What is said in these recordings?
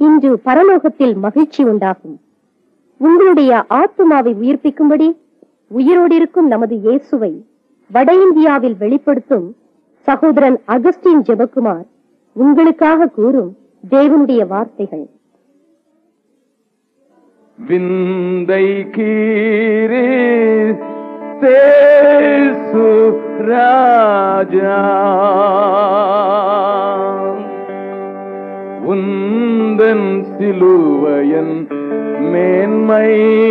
இன்று பரலோகத்தில் மகிழ்ச்சி உண்டாகும் உங்களுடைய ஆத்துமாவை உயிர்ப்பிக்கும்படி உயிரோடு இருக்கும் நமது இயேசுவை வட இந்தியாவில் வெளிப்படுத்தும் சகோதரன் அகஸ்டின் ஜெபக்குமார் உங்களுக்காக கூறும் தேவனுடைய வார்த்தைகள் விந்தை கீரே தேசு ராஜா உந்தன் சிலுவையன் மேன்மை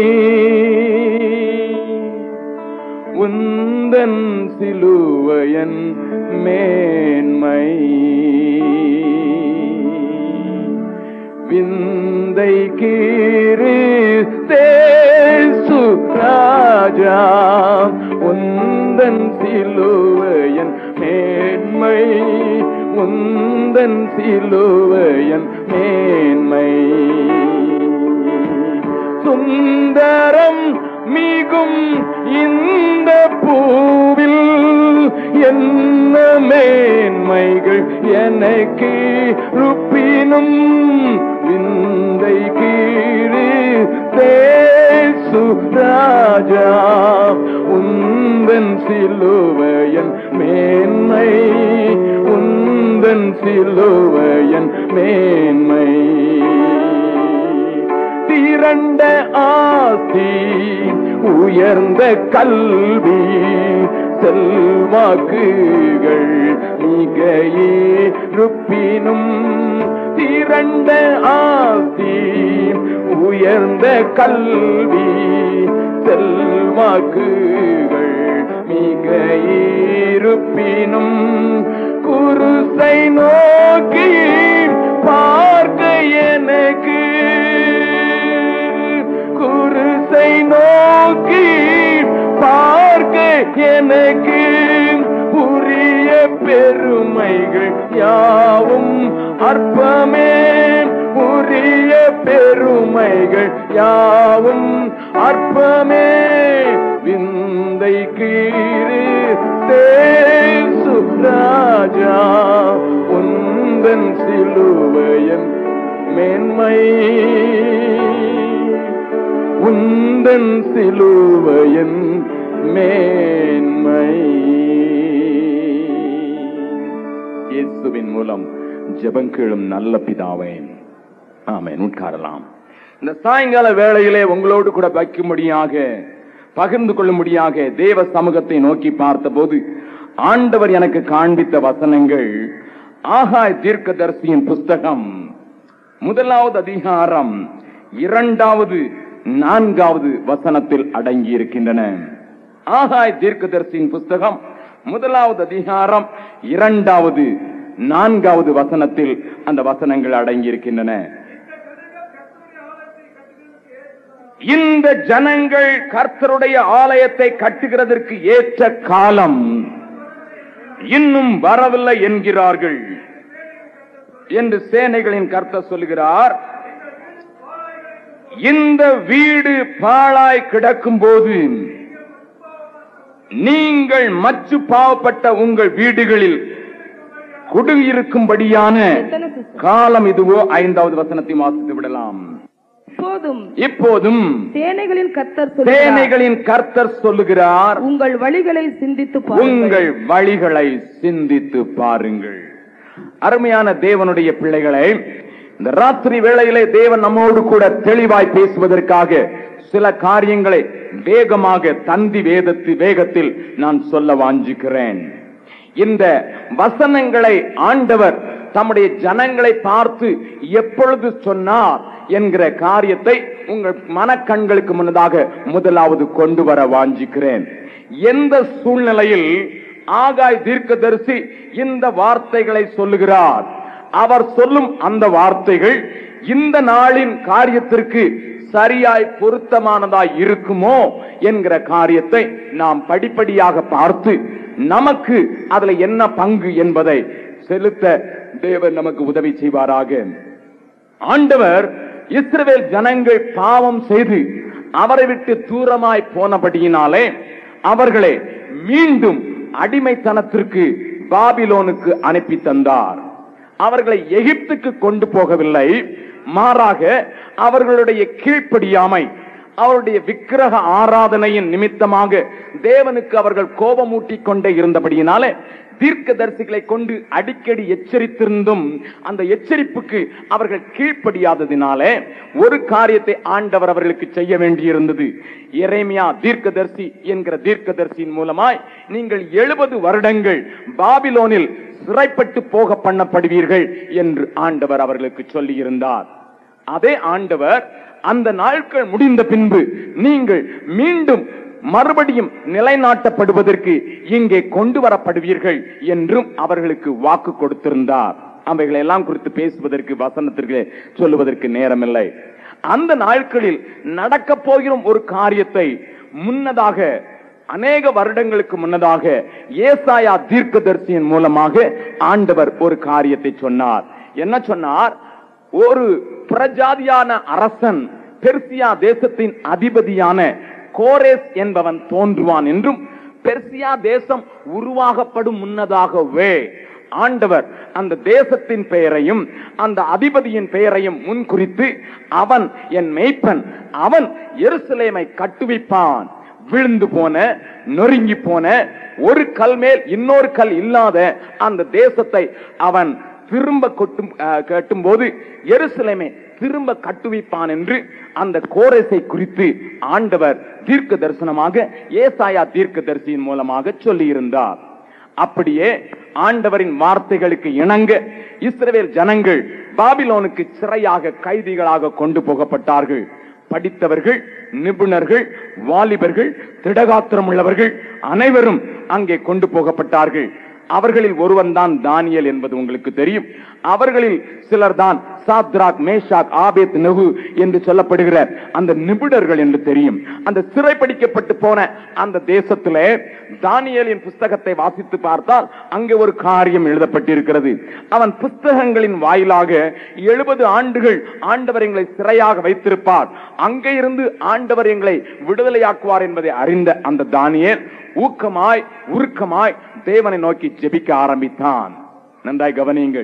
உந்தன் சிலுவையன் மேன்மை விந்தை கீரு தேசு ராஜா உந்தன் சிலுவையன் மேன்மை உந்தன் சிலுவையன் மேன்மை சுந்தரம் மிகும் இந்த பூவில் என்ன மேன்மைகள் எனக்கு ருப்பினும் விந்தை கீழே தேசு ராஜா உந்தன் சிலுவையன் மேன்மை உந்தன் சிலுவையன் மேன்மை திரண்ட ஆசி உயர்ந்த கல்வி செல்வாக்குகள் மிகையே ருப்பினும் திரண்ட ஆசி உயர்ந்த கல்வி செல்வாக்குகள் மிகையிருப்பினும் குருசை நோக்கி பார்க்க எனக்கு குருசை நோக்கி பார்க்க எனக்கு உரிய பெருமைகள் யாவும் அற்பமே உரிய பெருமைகள் யாவும் அற்பமே விந்தை கீறு தேசு ராஜா உந்தன் சிலுவையன் மேன்மை உந்தன் சிலுவையன் மேன்மை இயேசுவின் மூலம் ஜெபங்கேளும் நல்ல பிதாவே ஆமென் உட்காரலாம் இந்த சாயங்கால வேளையிலே உங்களோடு கூட வைக்கும்படியாக பகிர்ந்து கொள்ளும்படியாக தேவ சமூகத்தை நோக்கி பார்த்தபோது ஆண்டவர் எனக்கு காண்பித்த வசனங்கள் ஆகாய் தீர்க்கதரிசியின் புஸ்தகம் முதலாவது அதிகாரம் இரண்டாவது நான்காவது வசனத்தில் அடங்கி இருக்கின்றன ஆகாய் தீர்க்கதரிசியின் புஸ்தகம் முதலாவது அதிகாரம் இரண்டாவது நான்காவது வசனத்தில் அந்த வசனங்கள் அடங்கி இருக்கின்றன இந்த ஜனங்கள் கர்த்தருடைய ஆலயத்தை கட்டுகிறதற்கு ஏற்ற காலம் இன்னும் வரவில்லை என்கிறார்கள் என்று சேனைகளின் கர்த்தர் சொல்கிறார் இந்த வீடு பாழாய் கிடக்கும் போது நீங்கள் மச்சு பாவப்பட்ட உங்கள் வீடுகளில் குடியிருக்கும்படியான காலம் இதுவோ ஐந்தாவது வசனத்தை வாசித்து விடலாம் இப்போதும் இப்போதும் சேனைகளின் கர்த்தர் சொல்கிறார் சேனைகளின் கர்த்தர் சொல்லுகிறார் உங்கள் வழிகளை சிந்தித்து உங்கள் பாருங்கள் வழிகளை சிந்தித்து பாருங்கள் அருமையான தேவனுடைய பிள்ளைகளை இந்த ராத்திரி வேளையிலே தேவன் நம்மோடு கூட தெளிவாய் பேசுவதற்காக சில காரியங்களை வேகமாக தந்தி வேதத்து வேகத்தில் நான் சொல்ல வாஞ்சிக்கிறேன் இந்த வசனங்களை ஆண்டவர் தம்முடைய ஜனங்களை பார்த்து எப்பொழுது சொன்னார் என்கிற காரியத்தை உங்கள் மனக்கண்களுக்கு முன்னதாக முதலாவது கொண்டு வர வாஞ்சிக்கிறேன் எந்த சூழ்நிலையில் ஆகாய் தீர்க்கதரிசி இந்த வார்த்தைகளை சொல்லுகிறார் அவர் சொல்லும் அந்த வார்த்தைகள் இந்த நாளின் காரியத்திற்கு சரியாய் பொருத்தமானதாய் இருக்குமோ என்கிற காரியத்தை நாம் படிப்படியாக பார்த்து நமக்கு அதுல என்ன பங்கு என்பதை செலுத்த தேவன் நமக்கு உதவி செய்வாராக ஆண்டவர் இஸ்ரவேல் ஜனங்கள் பாவம் செய்து அவரை விட்டு தூரமாய் போனபடியினாலே அவர்களை மீண்டும் அடிமைத்தனத்திற்கு பாபிலோனுக்கு அனுப்பி தந்தார் அவர்களை எகிப்துக்கு கொண்டு போகவில்லை மாறாக அவர்களுடைய கீழ்ப்படியாமை அவருடைய விக்கிரக ஆராதனையின் நிமித்தமாக தேவனுக்கு அவர்கள் கோபமூட்டிக் கொண்டே இருந்தபடியினாலே தீர்க்கதரிசிகளை கொண்டு அடிக்கடி எச்சரித்திருந்தும் அந்த எச்சரிப்புக்கு அவர்கள் கீழ்ப்படியாததினாலே ஒரு காரியத்தை ஆண்டவர் அவர்களுக்கு செய்ய வேண்டியிருந்தது எரேமியா தீர்க்கதரிசி என்கிற தீர்க்கதரிசியின் மூலமாய் நீங்கள் எழுபது வருடங்கள் பாபிலோனில் சிறைப்பட்டு போக பண்ணப்படுவீர்கள் என்று ஆண்டவர் அவர்களுக்கு சொல்லியிருந்தார் அதே ஆண்டவர் அந்த நாட்கள் முடிந்த பின்பு நீங்கள் மீண்டும் மறுபடியும் நிலைநாட்டப்படுவதற்கு இங்கே கொண்டு வரப்படுவீர்கள் என்றும் அவர்களுக்கு வாக்கு கொடுத்திருந்தார் அவைகளை எல்லாம் குறித்து பேசுவதற்கு வசனத்திற்கு சொல்லுவதற்கு நேரமில்லை அந்த நாட்களில் நடக்க போகிற ஒரு காரியத்தை முன்னதாக அநேக வருடங்களுக்கு முன்னதாக ஏசாயா தீர்க்கதரிசியின் மூலமாக ஆண்டவர் ஒரு காரியத்தை சொன்னார் என்ன சொன்னார் ஒரு பிரஜாதியான அரசன் பெர்சியா தேசத்தின் அதிபதியான கோரேஸ் என்பவன் தோன்றுவான் என்றும் பெர்சியா தேசம் உருவாகப்படும் முன்னதாகவே ஆண்டவர் அந்த தேசத்தின் பெயரையும் அந்த அதிபதியின் பெயரையும் முன்குறித்து அவன் என் மெய்ப்பன் அவன் எருசலேமை கட்டுவிப்பான் விழுந்து போன நொறுங்கி போன ஒரு கல் மேல் இன்னொரு கல் இல்லாத அந்த தேசத்தை அவன் திரும்ப கொட்டும் கட்டும் போது எருசலேமை திரும்ப கட்டுவிப்பான் என்று அந்த கோரஸை குறித்து ஆண்டவர் தீர்க்க தரிசனமாக ஏசாயா தீர்க்க தரிசியின் மூலமாக சொல்லியிருந்தார் அப்படியே ஆண்டவரின் வார்த்தைகளுக்கு இணங்க இஸ்ரவேல் ஜனங்கள் பாபிலோனுக்கு சிறையாக கைதிகளாக கொண்டு போகப்பட்டார்கள் படித்தவர்கள் நிபுணர்கள் வாலிபர்கள் திடகாத்திரம் உள்ளவர்கள் அனைவரும் அங்கே கொண்டு போகப்பட்டார்கள் அவர்களில் ஒருவன் தான் தானியல் என்பது உங்களுக்கு தெரியும் அவர்களில் சிலர் தான் சாத்ராக் மேஷாக் ஆபேத் நெகு என்று சொல்லப்படுகிற அந்த நிபுணர்கள் என்று தெரியும் அந்த சிறைப்பிடிக்கப்பட்டு போன அந்த தேசத்திலே தானியலின் புஸ்தகத்தை வாசித்து பார்த்தால் அங்கே ஒரு காரியம் எழுதப்பட்டிருக்கிறது அவன் புஸ்தகங்களின் வாயிலாக எழுபது ஆண்டுகள் ஆண்டவர் எங்களை சிறையாக வைத்திருப்பார் அங்கே இருந்து ஆண்டவர் எங்களை விடுதலையாக்குவார் என்பதை அறிந்த அந்த தானியல் ஊக்கமாய் உருக்கமாய் தேவனை நோக்கி ஜெபிக்க ஆரம்பித்தான் நன்றாய் கவனியுங்கள்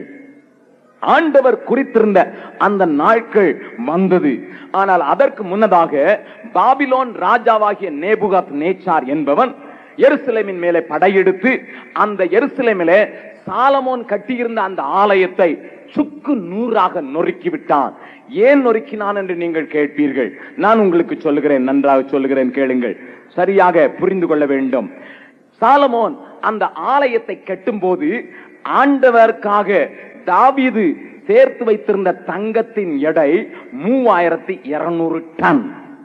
ஆண்டவர் குறித்திருந்த அந்த நாட்கள் வந்தது ஆனால் அதற்கு முன்னதாக பாபிலோன் ராஜாவாகிய நேபுகாத் நேச்சார் என்பவன் எருசலேமின் மேலே படையெடுத்து அந்த எருசலேமிலே சாலமோன் கட்டியிருந்த அந்த ஆலயத்தை சுக்கு நூறாக நொறுக்கி விட்டான் ஏன் நொறுக்கினான் என்று நீங்கள் கேட்பீர்கள் நான் உங்களுக்கு சொல்லுகிறேன் நன்றாக சொல்லுகிறேன் கேளுங்கள் சரியாக புரிந்து கொள்ள வேண்டும் சாலமோன் அந்த ஆலயத்தை கட்டும்போது ஆண்டவருக்காக தாவீது சேர்த்து வைத்திருந்த தங்கத்தின் எடை மூவாயிரத்தி இருநூறு டன்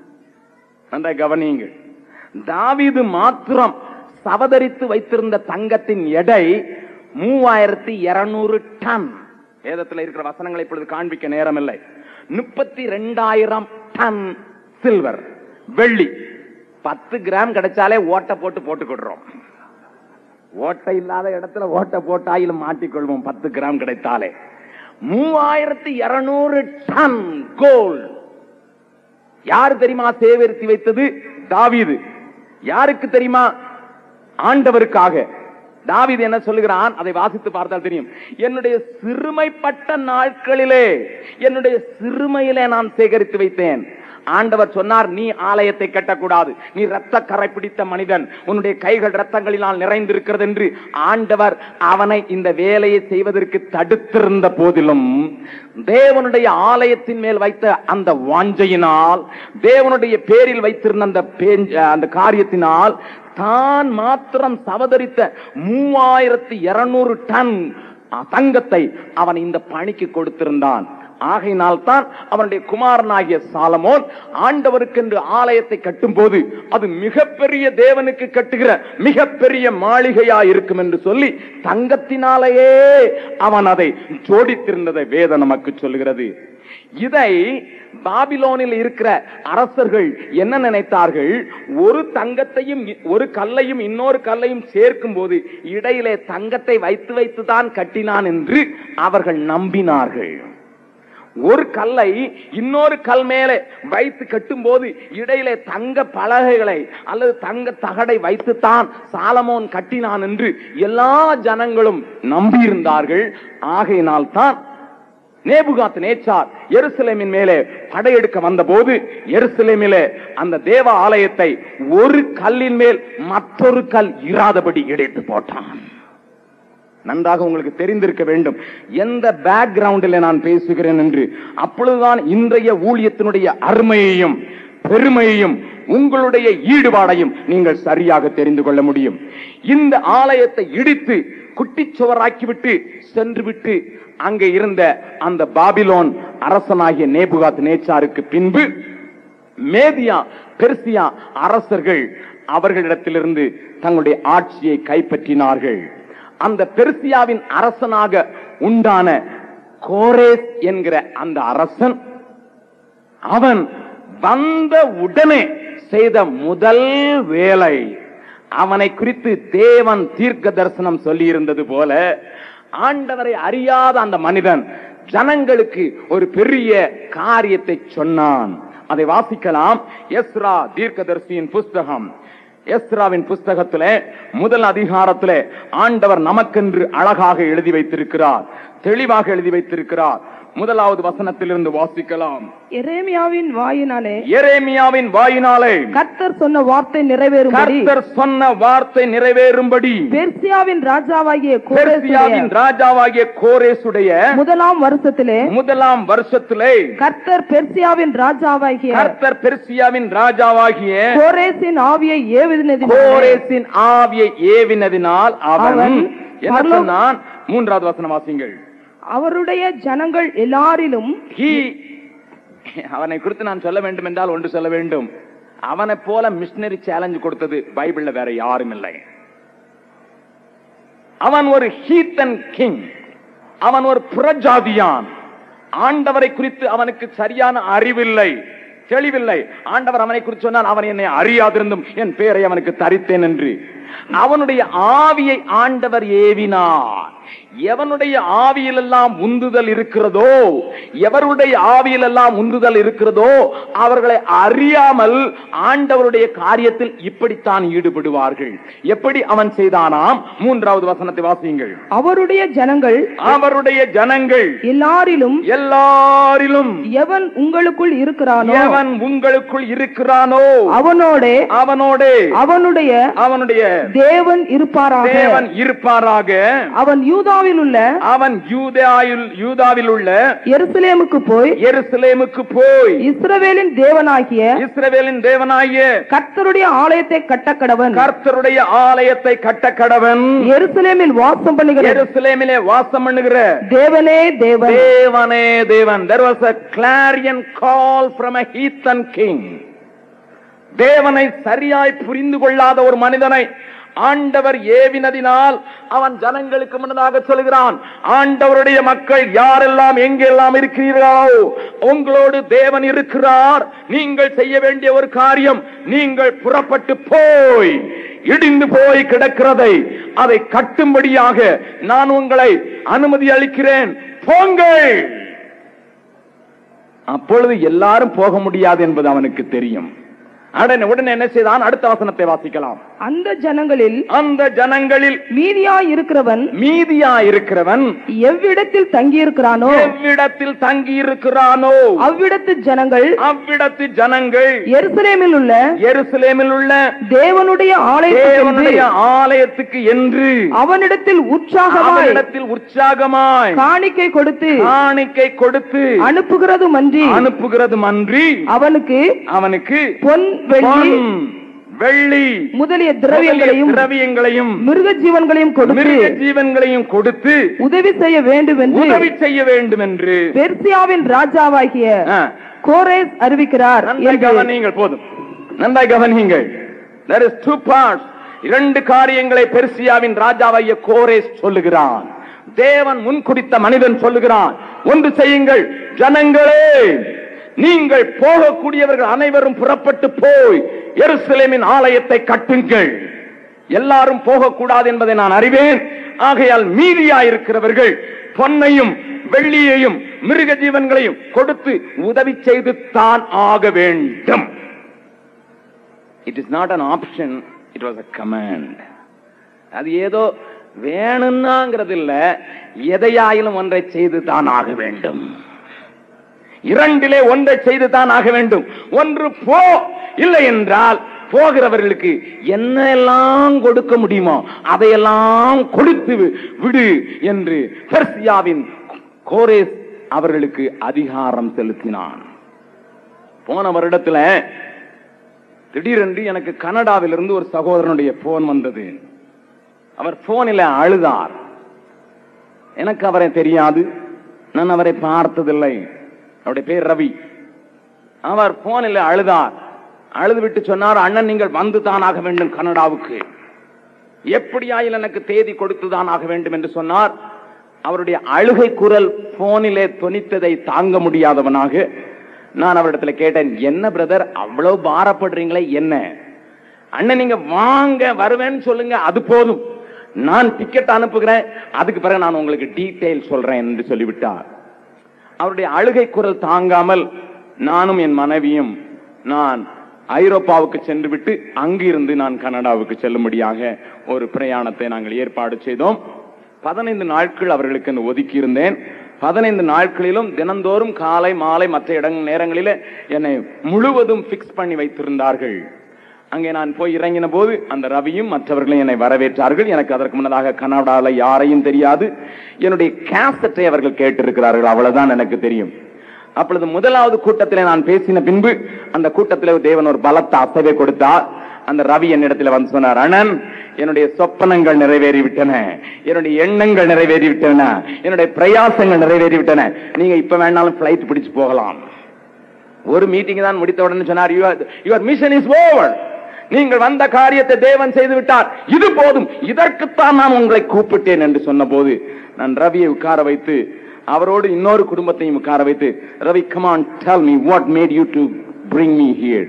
நன்றாக கவனியுங்கள் தாவீது மாத்திரம் சவதரித்து வைத்திருந்த தங்கத்தின் எடை மூவாயிரத்தி இருநூறு டன் வேதத்தில் இருக்கிற வசனங்களை இப்பொழுது காண்பிக்க நேரமில்லை முப்பத்தி ரெண்டாயிரம் டன் சில்வர் வெள்ளி பத்து கிராம் கிடைச்சாலே ஓட்டை போட்டு போட்டுக்கிடுறோம் ஓட்டை இல்லாத இடத்துல ஓட்டை போட்டாயிலும் மாட்டிக்கொள்வோம் பத்து கிராம் கிடைத்தாலே மூவாயிரத்தி இருநூறு டன் கோல்ட் யாரு தெரியுமா சேகரித்து வைத்தது தாவீது யாருக்கு தெரியுமா ஆண்டவருக்காக தாவீது என்ன சொல்லுகிறான் அதை வாசித்து பார்த்தால் தெரியும் என்னுடைய சிறுமைப்பட்ட நாட்களிலே என்னுடைய சிறுமையிலே நான் சேகரித்து வைத்தேன் ஆண்டவர் சொன்னார் நீ ஆலயத்தை கட்டக்கூடாது நீ ரத்த கரை பிடித்த மனிதன் உன்னுடைய கைகள் ரத்தங்களினால் நிறைந்திருக்கிறது என்று ஆண்டவர் அவனை இந்த வேலையை செய்வதற்கு தடுத்திருந்த போதிலும் தேவனுடைய ஆலயத்தின் மேல் வைத்த அந்த வாஞ்சையினால் தேவனுடைய பேரில் வைத்திருந்த அந்த பேஞ்ச- அந்த காரியத்தினால் தான் மாத்திரம் சவதரித்த மூவாயிரத்தி இருநூறு டன் தங்கத்தை அவன் இந்த பணிக்கு கொடுத்திருந்தான் ஆகையினால் தான் அவனுடைய குமாரனாகிய சாலமோன் ஆண்டவருக்கென்று ஆலயத்தை கட்டும்போது அது மிகப்பெரிய தேவனுக்கு கட்டுகிற மிகப்பெரிய மாளிகையா இருக்கும் என்று சொல்லி தங்கத்தினாலேயே அவன் அதை ஜோடித்திருந்ததை வேதம் நமக்கு சொல்கிறது இதை பாபிலோனில் இருக்கிற அரசர்கள் என்ன நினைத்தார்கள் ஒரு தங்கத்தையும் இ- ஒரு கல்லையும் இன்னொரு கல்லையும் சேர்க்கும் போது இடையிலே தங்கத்தை வைத்து வைத்து தான் கட்டினான் என்று அவர்கள் நம்பினார்கள் ஒரு கல்லை இன்னொரு கல் மேலே வைத்து கட்டும் போது இடையிலே தங்க பலகைகளை அல்லது தங்க தகடை வைத்துத்தான் சாலமோன் கட்டினான் என்று எல்லா ஜனங்களும் நம்பியிருந்தார்கள் ஆகையினால் தான் நேபுகாத் நேச்சார் எருசலேமின் மேலே படையெடுக்க வந்தபோது எருசலேமிலே அந்த தேவ ஆலயத்தை ஒரு கல்லின் மேல் மற்றொரு கல் இராதபடி இடித்து போட்டான் நன்றாக உங்களுக்கு தெரிந்திருக்க வேண்டும் எந்த பேக்ரவுண்டில் நான் பேசுகிறேன் என்று அப்பொழுதுதான் இன்றைய ஊழியத்தினுடைய அருமையையும் பெருமையையும் உங்களுடைய ஈடுபாடையும் நீங்கள் சரியாக தெரிந்து கொள்ள முடியும் இந்த ஆலயத்தை இடித்து குட்டிச்சுவராக்கிவிட்டு சென்று விட்டு அங்கே இருந்த அந்த பாபிலோன் அரசனாகிய நேபுகாத் நேச்சாருக்கு பின்பு மேதியா பெர்சியா அரசர்கள் அவர்களிடத்திலிருந்து தங்களுடைய ஆட்சியை கைப்பற்றினார்கள் அந்த பெர்சியாவின் அரசனாக உண்டான கோரேஸ் என்கிற அந்த அரசன் அவன் வந்த உடனே செய்த முதல் வேலை அவனை குறித்து தேவன் தீர்க்க தரிசனம் சொல்லி இருந்தது போல ஆண்டவரை அறியாத அந்த மனிதன் ஜனங்களுக்கு ஒரு பெரிய காரியத்தை சொன்னான் அதை வாசிக்கலாம் எஸ்ரா தீர்க்கதரிசியின் புஸ்தகம் எஸ்ராவின் புஸ்தகத்திலே முதல் அதிகாரத்திலே ஆண்டவர் நமக்கென்று அழகாக எழுதி வைத்திருக்கிறார் தெளிவாக எழுதி வைத்திருக்கிறார் முதலாவது வசனத்திலிருந்து வாசிக்கலாம் எரேமியாவின் வாயினாலே எரேமியாவின் வாயினாலே கர்த்தர் சொன்ன வார்த்தை நிறைவேறும்படி கர்த்தர் சொன்ன வார்த்தை நிறைவேறும்படி பெர்சியாவின் ராஜாவாகிய பெர்சியாவின் கோரேசுடைய ராஜாவாகிய கோரேசுடைய முதலாம் வருஷத்திலே முதலாம் வருஷத்திலே கர்த்தர் பெர்சியாவின் ராஜாவாகிய கர்த்தர் பெர்சியாவின் ராஜாவாகிய கோரேசின் ஆவியை ஏவினதினாலே கோரேசின் ஆவியை ஏவினதினால் அவன் அவன் என்ன பரலோ- சொன்னான் மூன்றாவது வசனம் வாசிங்கள் அவருடைய ஜனங்கள் எல்லாரிலும் He அவனை குறித்து நான் சொல்ல வேண்டும் என்றால் ஒன்று சொல்ல வேண்டும் அவனை போல மிஷினரி சேலஞ்ச் கொடுத்தது பைபிள்ல வேற யாரும் இல்லை அவன் ஒரு ஹீத்தன் கிங் அவன் ஒரு புறஜாதியான் ஆண்டவரை குறித்து அவனுக்கு சரியான அறிவில்லை தெளிவில்லை ஆண்டவர் அவனை குறித்து சொன்னால் அவன் என்னை அறியாதிருந்தும் என் பெயரை அவனுக்கு தரித்தேன் என்று அவனுடைய ஆவியை ஆண்டவர் ஏவினார் எவனுடைய ஆவியிலெல்லாம் உந்துதல் இருக்கிறதோ எவருடைய ஆவியிலெல்லாம் உந்துதல் இருக்கிறதோ அவர்களை அறியாமல் ஆண்டவருடைய காரியத்தில் இப்படித்தான் ஈடுபடுவார்கள் எப்படி அவன் செய்தானாம் மூன்றாவது வசனத்தை வாசியுங்கள் அவருடைய ஜனங்கள் அவருடைய ஜனங்கள் எல்லாரிலும் எல்லாரிலும் எவன் உங்களுக்குள் இருக்கிறானோ எவன் உங்களுக்குள் இருக்கிறானோ அவனோடே அவனோடே அவனுடைய அவனுடைய தேவன் இருப்பாராக தேவன் இருப்பாராக அவன் யூதாவில் உள்ள அவன் யூதாயில் யூதாவில் உள்ள எருசலேமுக்கு போய் எருசலேமுக்கு போய் இஸ்ரவேலின் தேவனாகிய இஸ்ரவேலின் தேவனாகிய கர்த்தருடைய ஆலயத்தை கட்டக்கடவன் கர்த்தருடைய ஆலயத்தை கட்ட கடவன் எருசலேமில் வாசம் பண்ணுகிற எருசலேமிலே வாசம் பண்ணுகிற தேவனே தேவன் தேவனே தேவன் there was a clarion call from a heathen king தேவனை சரியாய் புரிந்து கொள்ளாத ஒரு மனிதனை ஆண்டவர் ஏவினதினால் அவன் ஜனங்களுக்கு முன்னதாக சொல்கிறான் ஆண்டவருடைய மக்கள் யாரெல்லாம் எங்கெல்லாம் இருக்கிறீர்களோ உங்களோடு தேவன் இருக்கிறார் நீங்கள் செய்ய வேண்டிய ஒரு காரியம் நீங்கள் புறப்பட்டு போய் இடிந்து போய் கிடக்கிறதை அதை கட்டும்படியாக நான் உங்களை அனுமதி அளிக்கிறேன் போங்கள் அப்பொழுது எல்லாரும் போக முடியாது என்பது அவனுக்கு தெரியும் உடனே உடனே என்ன செய்தான் அடுத்த வசனத்தை வாசிக்கலாம் அந்த ஜனங்களில் அந்த ஜனங்களில் மீதியா இருக்கிறவன் மீதியா இருக்கிறவன் எவ்விடத்தில் தங்கியிருக்கிறானோ எவ்விடத்தில் தங்கி இருக்கிறானோ அவ்விடத்து ஜனங்கள் அவ்விடத்து ஜனங்கள் எருசலேமில் உள்ள எருசலேமில் உள்ள தேவனுடைய தேவனுடைய ஆலயத்துக்கு ஆலயத்துக்கு என்று அவனிடத்தில் உற்சாகமாய் அவனிடத்தில் உற்சாகமாய் காணிக்கை கொடுத்து காணிக்கை கொடுத்து அனுப்புகிறதும் அன்றி அனுப்புகிறது அன்றி அவனுக்கு அவனுக்கு பொன் வெள்ளி பொன், வெள்ளி முதலிய திரவியங்களையும் முதலிய திரவியங்களையும் மிருக ஜீவன்களையும் கொடுத்து மிருக ஜீவன்களையும் கொடுத்து உதவி செய்ய வேண்டும் என்று உதவி செய்ய வேண்டும் என்று பெர்சியாவின் ராஜாவாகிய ஆ, கோரேஸ் அறிவிக்கிறார் நன்றாய் என்று கவனியுங்கள் போதும் நன்றாய் கவனியுங்கள் there is two parts இரண்டு காரியங்களை பெர்சியாவின் ராஜாவாகிய கோரேஸ் சொல்லுகிறான் தேவன் முன்குறித்த மனிதன் சொல்லுகிறான் ஒன்று செய்யுங்கள் ஜனங்களே நீங்கள் போகக்கூடியவர்கள் அனைவரும் புறப்பட்டு போய் எருசலேமின் ஆலயத்தை கட்டுங்கள் எல்லாரும் போகக்கூடாது என்பதை நான் அறிவேன் ஆகையால் மீதியா இருக்கிறவர்கள் பொன்னையும் வெள்ளியையும் மிருக ஜீவன்களையும் கொடுத்து உதவி செய்து தான் ஆக வேண்டும் it is not an option it was a command அது ஏதோ வேணும்னாங்கிறது இல்ல எதையாயிலும் ஒன்றை செய்து தான் ஆக வேண்டும் இரண்டிலே ஒன்றை செய்து தான் ஆக வேண்டும் ஒன்று போ இல்லை என்றால் போகிறவர்களுக்கு என்ன எல்லாம் கொடுக்க முடியுமோ அதையெல்லாம் கொடுத்து வி- விடு என்று பெர்சியாவின் கோரேஸ் அவர்களுக்கு அதிகாரம் செலுத்தினான் போன வருடத்துல திடீரென்று எனக்கு கனடாவிலிருந்து ஒரு சகோதரனுடைய போன் வந்தது அவர் போனில் அழுதார் எனக்கு அவரை தெரியாது நான் அவரை பார்த்ததில்லை அவருடைய பேர் ரவி அவர் போனில் அழுதார் அழுது விட்டு சொன்னார் அண்ணன் நீங்கள் வந்து தான் ஆக வேண்டும் கனடாவுக்கு எப்படியாயில் எனக்கு தேதி கொடுத்துதான் ஆக வேண்டும் என்று சொன்னார் அவருடைய அழுகை குரல் போனிலே தொனித்ததை தாங்க முடியாதவனாக நான் அவரிடத்துல கேட்டேன் என்ன பிரதர் அவ்வளவு பாரப்படுறீங்களே என்ன அண்ணன் நீங்க வாங்க வருவேன்னு சொல்லுங்க அது போதும் நான் டிக்கெட் அனுப்புகிறேன் அதுக்கு பிறகு நான் உங்களுக்கு டீடைல் சொல்றேன் என்று சொல்லிவிட்டார் அவருடைய அழுகை குரல் தாங்காமல் நானும் என் மனைவியும் நான் ஐரோப்பாவுக்கு சென்று விட்டு அங்கிருந்து நான் கனடாவுக்கு செல்லும்படியாக ஒரு பிரயாணத்தை நாங்கள் ஏற்பாடு செய்தோம் பதினைந்து நாட்கள் அவர்களுக்கு என்று ஒதுக்கி இருந்தேன் பதினைந்து நாட்களிலும் தினந்தோறும் காலை மாலை மற்ற இடங் நேரங்களிலே என்னை முழுவதும் பிக்ஸ் பண்ணி வைத்திருந்தார்கள் அங்கே நான் போய் இறங்கின போது அந்த ரவியும் மற்றவர்களும் என்னை வரவேற்றார்கள் எனக்கு அதற்கு முன்னதாக கனடாவில் யாரையும் தெரியாது என்னுடைய கேசட்டை அவர்கள் கேட்டிருக்கிறார்கள் அவ்வளவுதான் எனக்கு தெரியும் அப்பொழுது முதலாவது கூட்டத்திலே நான் பேசின பின்பு அந்த கூட்டத்திலே தேவன் ஒரு பலத்த அசைவை கொடுத்தார் அந்த ரவி என்னிடத்துல வந்து சொன்னார் அண்ணன் என்னுடைய சொப்பனங்கள் நிறைவேறிவிட்டன என்னுடைய எண்ணங்கள் நிறைவேறிவிட்டன என்னுடைய பிரயாசங்கள் நிறைவேறிவிட்டன நீங்க இப்ப வேணாலும் பிளைட் பிடிச்சு போகலாம் ஒரு மீட்டிங் தான் முடித்த உடனே சொன்னார் யுவர் மிஷன் இஸ் ஓவர் நீங்கள் வந்த காரியத்தை தேவன் செய்து விட்டார் இது போதும் இதற்குத்தான் நான் உங்களை கூப்பிட்டேன் என்று சொன்னபோது நான் ரவியை உட்கார வைத்து அவரோடு இன்னொரு குடும்பத்தையும் உட்கார வைத்து Ravi come on tell me what made you to bring me here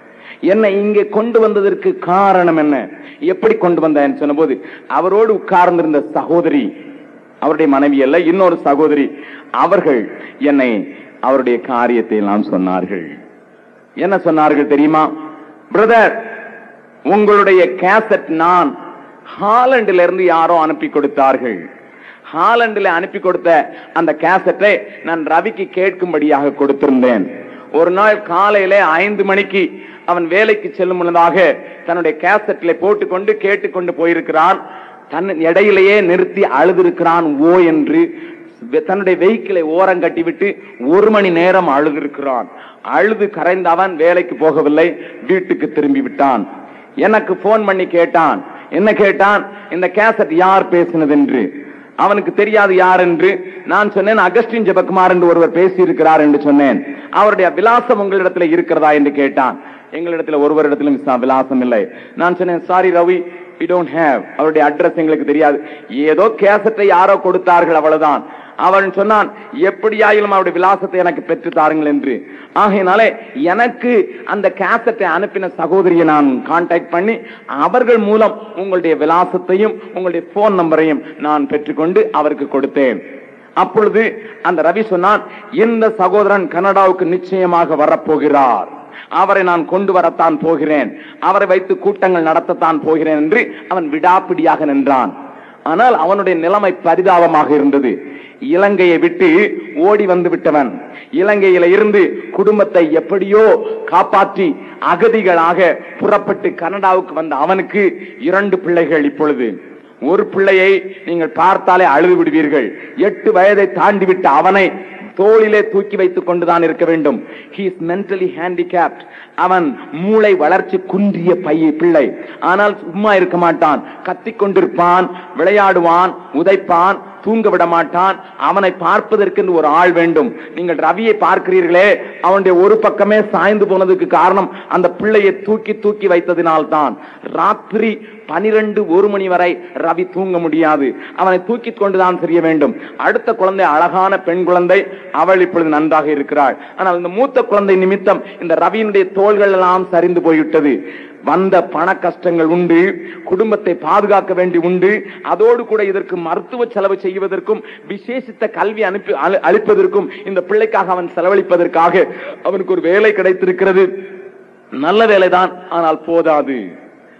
என்னை இங்கே கொண்டு வந்ததற்கு காரணம் என்ன எப்படி கொண்டு வந்தேன்னு சொன்னபோது அவரோடு உட்கார்ந்திருந்த சகோதரி அவருடைய மனைவி அல்ல இன்னொரு சகோதரி அவர்கள் என்னை அவருடைய காரியத்தை எல்லாம் சொன்னார்கள் என்ன சொன்னார்கள் தெரியுமா பிரதர் உங்களுடைய கேசட் நான் ஹாலண்டில இருந்து யாரோ அனுப்பி கொடுத்தார்கள் ஹாலண்டில் அனுப்பி கொடுத்த அந்த கேசட்டை நான் ரவிக்கு கேட்கும்படியாக கொடுத்திருந்தேன் ஒரு நாள் காலையில ஐந்து மணிக்கு அவன் வேலைக்கு செல்லும் முன்னதாக தன்னுடைய கேசட்டில போட்டுக்கொண்டு கேட்டுக்கொண்டு போயிருக்கிறான் தன் இடையிலேயே நிறுத்தி அழுதிருக்கிறான் ஓ என்று தன்னுடைய வெஹிக்கிளை ஓரம் கட்டிவிட்டு ஒரு மணி நேரம் அழுதிருக்கிறான் அழுது கரைந்த அவன் வேலைக்கு போகவில்லை வீட்டுக்கு திரும்பி விட்டான் எனக்கு போன் பண்ணி கேட்டான் என்ன கேட்டான் இந்த கேசட் யார் பேசினது என்று அவனுக்கு தெரியாது யார் என்று நான் சொன்னேன் அகஸ்டின் ஜெபக்குமார் என்று ஒருவர் பேசி இருக்கிறார் என்று சொன்னேன் அவருடைய விலாசம் உங்களிடத்துல இருக்கிறதா என்று கேட்டான் எங்களிடத்துல ஒருவரிடத்திலும் ச- விலாசம் இல்லை நான் சொன்னேன் sorry Ravi we don't have அவருடைய அட்ரஸ் எங்களுக்கு தெரியாது ஏதோ கேசட்டை யாரோ கொடுத்தார்கள் அவ்வளவுதான் அவன் சொன்னான் எப்படியாயிலும் அவருடைய விலாசத்தை எனக்கு பெற்று தாருங்கள் என்று ஆகையினாலே எனக்கு அந்த கேசட்டை அனுப்பின சகோதரியை நான் கான்டாக்ட் பண்ணி அவர்கள் மூலம் உங்களுடைய விலாசத்தையும் உங்களுடைய போன் நம்பரையும் நான் பெற்றுக்கொண்டு அவருக்கு கொடுத்தேன் அப்பொழுது அந்த ரவி சொன்னான் இந்த சகோதரன் கனடாவுக்கு நிச்சயமாக வரப்போகிறார் அவரை நான் கொண்டு வரத்தான் போகிறேன் அவரை வைத்து கூட்டங்கள் நடத்தத்தான் போகிறேன் என்று அவன் விடாப்பிடியாக நின்றான் ஆனால் அவனுடைய நிலைமை பரிதாபமாக இருந்தது இலங்கையை விட்டு ஓடி வந்து விட்டவன் இலங்கையில இருந்து குடும்பத்தை எப்படியோ காப்பாற்றி அகதிகளாக புறப்பட்டு கனடாவுக்கு வந்த அவனுக்கு இரண்டு பிள்ளைகள் இப்பொழுது ஒரு பிள்ளையை நீங்கள் பார்த்தாலே அழுது விடுவீர்கள் எட்டு வயதை தாண்டி விட்ட அவனை தோளிலே தூக்கி வைத்துக் கொண்டுதான் இருக்க வேண்டும் he is mentally handicapped அவன் மூளை வளர்ச்சி குன்றிய பைய பிள்ளை ஆனால் சும்மா இருக்க மாட்டான் கத்திக் கொண்டிருப்பான் விளையாடுவான் உதைப்பான் தூங்க விட மாட்டான் அவனை பார்ப்பதற்கு ஒரு ஆள் வேண்டும் நீங்கள் ரவியை பார்க்கிறீர்களே அவனுடைய ஒரு பக்கமே சாய்ந்து போனதுக்கு காரணம் அந்த பிள்ளையை தூக்கி தூக்கி வைத்ததினால்தான் ராத்திரி பனிரெண்டு ஒரு மணி வரை ரவி தூங்க முடியாது அவனை தூக்கி கொண்டுதான் செய்ய வேண்டும் அடுத்த குழந்தை அழகான பெண் குழந்தை அவள் இப்பொழுது நன்றாக இருக்கிறாள் ஆனால் இந்த மூத்த குழந்தை நிமித்தம் இந்த ரவியினுடைய தோள்கள் எல்லாம் சரிந்து போய்விட்டது வந்த பண கஷ்டங்கள் உண்டு குடும்பத்தை பாதுகாக்க வேண்டி உண்டு அதோடு கூட இதற்கு மருத்துவ செலவு செய்வதற்கும் விசேஷித்த கல்வி அனுப்பி அளி- அளிப்பதற்கும் இந்த பிள்ளைக்காக அவன் செலவழிப்பதற்காக அவனுக்கு ஒரு வேலை கிடைத்திருக்கிறது நல்ல வேலைதான் ஆனால் போதாது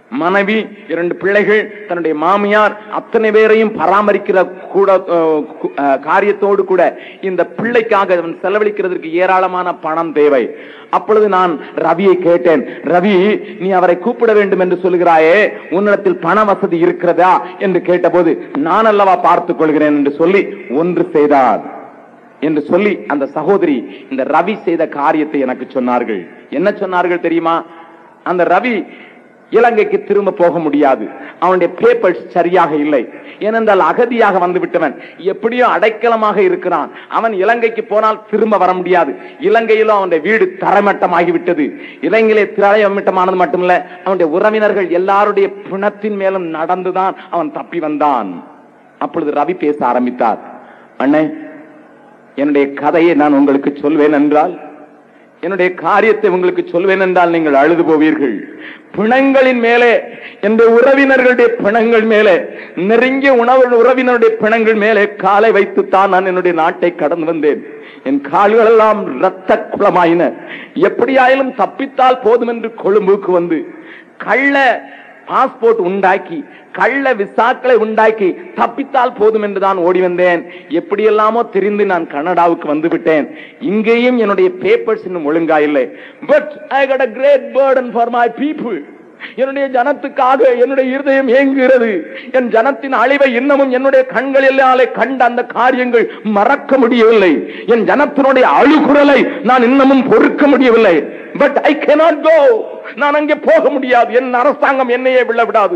மனைவி இரண்டு பிள்ளைகள் தன்னுடைய மாமியார் அத்தனை பேரையும் பராமரிக்கிற கூட அஹ், கு- அஹ், காரியத்தோடு கூட இந்த பிள்ளைக்காக அவன் செலவழிக்கிறதற்கு ஏராளமான பணம் தேவை அப்பொழுது நான் ரவியை கேட்டேன் ரவி நீ அவரை கூப்பிட வேண்டும் என்று சொல்கிறாயே உன்னிடத்தில் பண வசதி இருக்கிறதா என்று கேட்டபோது நான் அல்லவா பார்த்துக் கொள்கிறேன் என்று சொல்லி ஒன்று செய்தார் என்று சொல்லி அந்த சகோதரி இந்த ரவி செய்த காரியத்தை எனக்கு சொன்னார்கள் என்ன சொன்னார்கள் தெரியுமா அந்த ரவி இலங்கைக்கு திரும்ப போக முடியாது அவனுடைய பேப்பர்ஸ் சரியாக இல்லை ஏனென்றால் அகதியாக வந்து விட்டவன் எப்படியோ அடைக்கலமாக இருக்கிறான் அவன் இலங்கைக்கு போனால் திரும்ப வர முடியாது இலங்கையிலும் அவனுடைய வீடு தரமட்டமாகி விட்டது இலங்கையிலே திரையமட்டமானது மட்டுமல்ல அவனுடைய உறவினர்கள் எல்லாருடைய பிணத்தின் மேலும் நடந்துதான் அவன் தப்பி வந்தான் அப்பொழுது ரவி பேச ஆரம்பித்தார் அண்ணே என்னுடைய கதையை நான் உங்களுக்கு சொல்வேன் என்றால் என்னுடைய காரியத்தை உங்களுக்கு சொல்வேன் என்றால் நீங்கள் அழுது போவீர்கள் பிணங்களின் மேலே என்னுடைய உறவினர்களுடைய பிணங்கள் மேலே நெருங்கிய உணவு உறவினருடைய பிணங்கள் மேலே காலை வைத்துத்தான் நான் என்னுடைய நாட்டை கடந்து வந்தேன் என் கால்கள் எல்லாம் இரத்த குளமாயின எப்படியாயிலும் தப்பித்தால் போதும் என்று கொழும்புக்கு வந்து கள்ள பாஸ்போர்ட் உண்டாக்கி கள்ள விசாக்களை உண்டாக்கி தப்பித்தால் போதும் என்று தான் ஓடி வந்தேன் எப்படியெல்லாமோ தெரிந்து நான் கனடாவுக்கு வந்து விட்டேன் இங்கேயும் என்னுடைய பேப்பர்ஸ் இன்னும் ஒழுங்கா இல்லை but I got a great burden for my people என்னுடைய ஜனத்துக்காக என்னுடைய இருதயம் ஏங்குகிறது என் ஜனத்தின் அழிவை இன்னமும் என்னுடைய கண்களிலாலே கண்ட அந்த காரியங்கள் மறக்க முடியவில்லை என் ஜனத்தினுடைய அழுகுரலை நான் இன்னமும் பொறுக்க முடியவில்லை பட் ஐ cannot go நான் அங்கே போக முடியாது என் அரசாங்கம் என்னையே விழ விடாது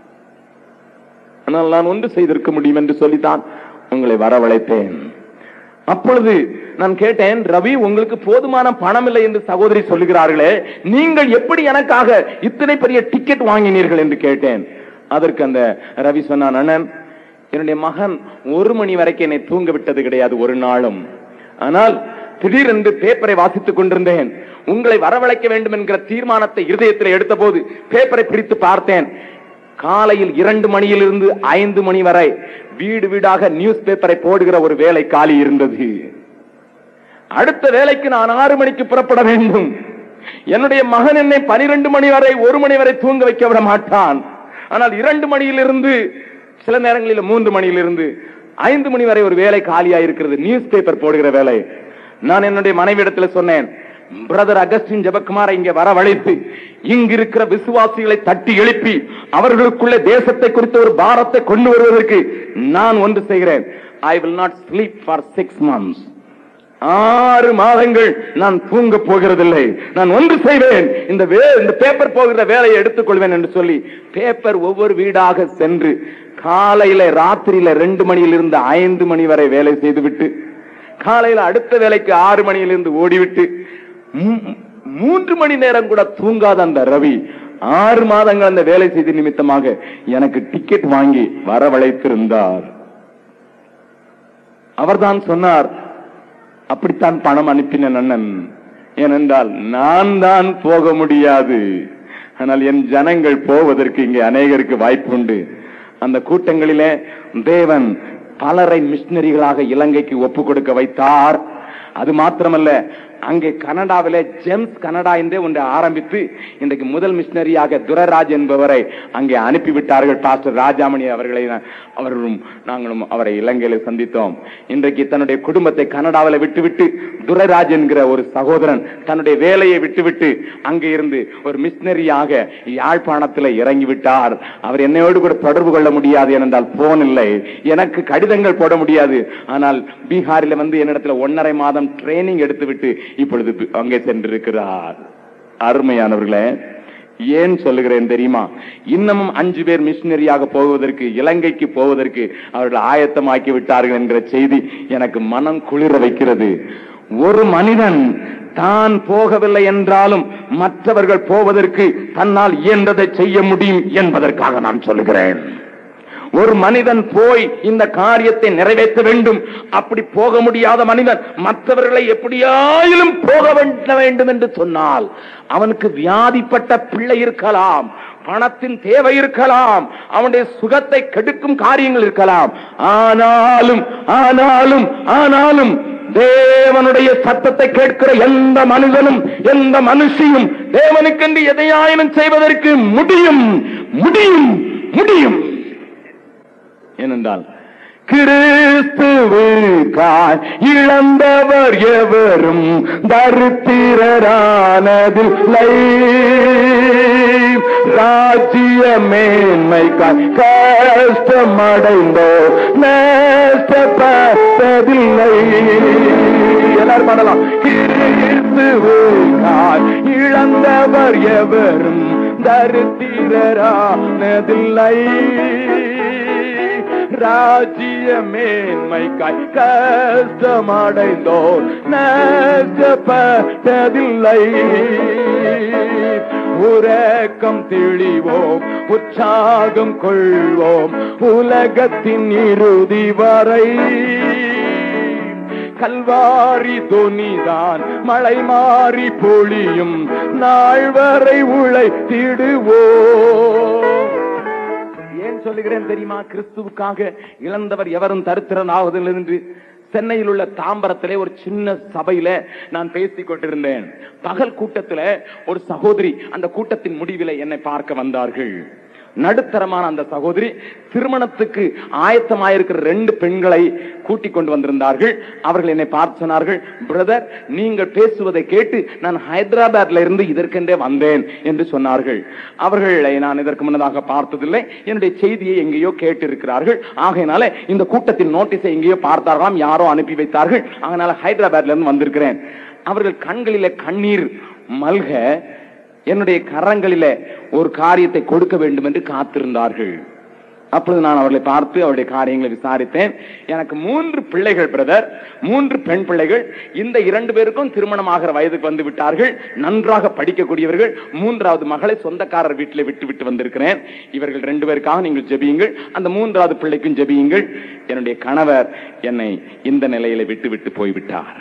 ஆனால் நான் ஒன்று செய்திருக்க முடியும் என்று சொல்லித்தான் உங்களை வரவழைத்தேன் அப்பொழுது நான் கேட்டேன் ரவி உங்களுக்கு போதுமான பணம் இல்லை என்று சகோதரி சொல்லுகிறார்களே நீங்கள் எப்படி எனக்காக இத்தனை பெரிய டிக்கெட் வாங்கினீர்கள் என்று கேட்டேன் அதற்கு அந்த ரவி சொன்னான் அண்ணன் என்னுடைய மகன் ஒரு மணி வரைக்கும் என்னை தூங்க விட்டது கிடையாது ஒரு நாளும் ஆனால் திடீரென்று பேப்பரை வாசித்துக் கொண்டிருந்தேன் உங்களை வரவழைக்க வேண்டும் என்கிற தீர்மானத்தை இருதயத்தில் எடுத்தபோது பேப்பரை பிரித்து பார்த்தேன் காலையில் இரண்டு மணியிலிருந்து ஐந்து மணி வரை வீடு வீடாக நியூஸ் பேப்பரை போடுகிற ஒரு வேலை காலி இருந்தது அடுத்த வேலைக்கு நான் ஆறு மணிக்கு புறப்பட வேண்டும் என்னுடைய மகன் என்னை பனிரெண்டு மணி வரை ஒரு மணி வரை தூங்க வைக்க விட மாட்டான் ஆனால் இரண்டு மணியிலிருந்து சில நேரங்களில் மூன்று மணியிலிருந்து ஐந்து மணி வரை ஒரு வேலை காலியா இருக்கிறது நியூஸ் பேப்பர் போடுகிற வேலை நான் என்னுடைய மனைவியிடத்துல சொன்னேன் பிரதர் அகஸ்டின் ஜெபக்குமாரை இங்க வரவழைத்து இங்க இருக்கிற விசுவாசிகளை தட்டி எழுப்பி அவர்களுக்குள்ளே தேசத்தை குறித்த ஒரு பாரத்தை கொண்டு வருவதற்கு நான் ஒன்று செய்கிறேன் I will not sleep for six months ஆறு மாதங்கள் நான் தூங்க போகிறதில்லை நான் ஒன்று செய்வேன் இந்த வே இந்த பேப்பர் போகிற வேலையை எடுத்துக்கொள்வேன் என்று சொல்லி பேப்பர் ஒவ்வொரு வீடாக சென்று காலையில ராத்திரியில ரெண்டு மணியிலிருந்து ஐந்து மணி வரை வேலை செய்துவிட்டு காலையில அடுத்த வேலைக்கு ஆறு மணியிலிருந்து ஓடிவிட்டு மூ- மூன்று மணி நேரம் கூட தூங்காத அந்த ரவி ஆறு மாதங்கள் அந்த வேலை செய்த நிமித்தமாக எனக்கு டிக்கெட் வாங்கி வரவழைத்திருந்தார் அவர்தான் சொன்னார் அப்படித்தான் பணம் அனுப்பின அண்ணன் ஏனென்றால் நான் தான் போக முடியாது ஆனால் என் ஜனங்கள் போவதற்கு இங்கே அநேகருக்கு வாய்ப்பு உண்டு அந்த கூட்டங்களிலே தேவன் பலரை மிஷினரிகளாக இலங்கைக்கு ஒப்பு கொடுக்க வைத்தார் அது மாத்திரமல்ல அங்கே கனடாவிலே ஜெம்ஸ் கனடா என்றே ஒன்று ஆரம்பித்து இன்றைக்கு முதல் மிஷினரியாக துரராஜ் என்பவரை அங்கே அனுப்பிவிட்டார்கள் பாஸ்டர் ராஜாமணி அவர்களை நான்- அவர்களும் நாங்களும் அவரை இலங்கையில் சந்தித்தோம் இன்றைக்கு தன்னுடைய குடும்பத்தை கனடாவில் விட்டுவிட்டு துரைராஜ் என்கிற ஒரு சகோதரன் தன்னுடைய வேலையை விட்டுவிட்டு அங்கே இருந்து ஒரு மிஷினரியாக யாழ்ப்பாணத்தில் இறங்கி விட்டார் அவர் என்னையோடு கூட தொடர்பு கொள்ள முடியாது ஏனென்றால் போன் இல்லை எனக்கு கடிதங்கள் போட முடியாது ஆனால் பீகாரில் வந்து என்னிடத்துல ஒன்னரை மாதம் ட்ரைனிங் எடுத்துவிட்டு இப்பொழுது பி- அங்கே சென்றிருக்கிறார் அருமையானவர்களே ஏன் சொல்லுகிறேன் தெரியுமா இன்னமும் அஞ்சு பேர் மிஷினரியாக போவதற்கு இலங்கைக்கு போவதற்கு அவர்கள் ஆயத்தமாக்கி விட்டார்கள் என்கிற செய்தி எனக்கு மனம் குளிர வைக்கிறது ஒரு மனிதன் தான் போகவில்லை என்றாலும் மற்றவர்கள் போவதற்கு தன்னால் இயன்றதை செய்ய முடியும் என்பதற்காக நான் சொல்லுகிறேன் ஒரு மனிதன் போய் இந்த காரியத்தை நிறைவேற்ற வேண்டும் அப்படி போக முடியாத மனிதன் மற்றவர்களை எப்படியாயிலும் போக வேண்ட வேண்டும் என்று சொன்னால் அவனுக்கு வியாதிப்பட்ட பிள்ளை இருக்கலாம் பணத்தின் தேவை இருக்கலாம் அவனுடைய சுகத்தை கெடுக்கும் காரியங்கள் இருக்கலாம் ஆனாலும் ஆனாலும் ஆனாலும் தேவனுடைய சத்தத்தை கேட்கிற எந்த மனிதனும் எந்த மனுஷியும் தேவனுக்கென்று எதையாயினும் செய்வதற்கு முடியும் முடியும் முடியும் ஏனென்றால் கிறிஸ்துவுக்காய் இழந்தவர் எவரும் தரித்திரரானதில்லை ராஜ்ய மேன்மைக்காய் கஷ்டமடைந்தோ நஷ்டப்பட்டதில்லை எல்லாரும் பாடலாம் கிறிஸ்துவுக்காய் இழந்தவர் எவரும் தரித்திரரானதில்லை ராஜ்ய மேன்மைக்காய் கஷ்டமடைந்தோர் நஷ்டப்பட்டதில்லை உறக்கம் தெளிவோம் உற்சாகம் கொள்வோம் உலகத்தின் இறுதி வரை கல்வாரி துணிதான் மழை மாறி பொழியும் நாள் வரை உழைத்திடுவோம் ஏன் சொல்லுகிறேன் தெரியுமா கிறிஸ்துவுக்காக இழந்தவர் எவரும் தரித்திரன் ஆவதில்லை என்று சென்னையில் உள்ள தாம்பரத்திலே ஒரு சின்ன சபையில நான் பேசிக் கொண்டிருந்தேன் பகல் கூட்டத்துல ஒரு சகோதரி அந்த கூட்டத்தின் முடிவில என்னை பார்க்க வந்தார்கள் நடுத்தரமான அந்த சகோதரி திருமணத்துக்கு ஆயத்தமாயிருக்கிற ரெண்டு பெண்களை கூட்டிக் கொண்டு வந்திருந்தார்கள் அவர்கள் என்னை பார்த்து சொன்னார்கள் பிரதர் நீங்கள் பேசுவதை கேட்டு நான் ஹைதராபாத்ல இருந்து இதற்கென்றே வந்தேன் என்று சொன்னார்கள் அவர்களை நான் இதற்கு முன்னதாக பார்த்ததில்லை என்னுடைய செய்தியை எங்கேயோ கேட்டிருக்கிறார்கள் ஆகையினால இந்த கூட்டத்தின் நோட்டீஸை எங்கேயோ பார்த்தார்களாம் யாரோ அனுப்பி வைத்தார்கள் அதனால ஹைதராபாத்ல இருந்து வந்திருக்கிறேன் அவர்கள் கண்களிலே கண்ணீர் மல்க என்னுடைய கரங்களிலே ஒரு காரியத்தை கொடுக்க வேண்டும் என்று காத்திருந்தார்கள் அப்பொழுது நான் அவர்களை பார்த்து அவருடைய காரியங்களை விசாரித்தேன் எனக்கு மூன்று பிள்ளைகள் பிரதர் மூன்று பெண் பிள்ளைகள் இந்த இரண்டு பேருக்கும் திருமணமாகிற வயதுக்கு வந்து விட்டார்கள் நன்றாக படிக்கக்கூடியவர்கள் மூன்றாவது மகளை சொந்தக்காரர் வீட்டில் விட்டு விட்டு வந்திருக்கிறேன் இவர்கள் ரெண்டு பேருக்காக நீங்கள் ஜெபியுங்கள் அந்த மூன்றாவது பிள்ளைக்கும் ஜெபியுங்கள் என்னுடைய கணவர் என்னை இந்த நிலையில விட்டு விட்டு போய்விட்டார்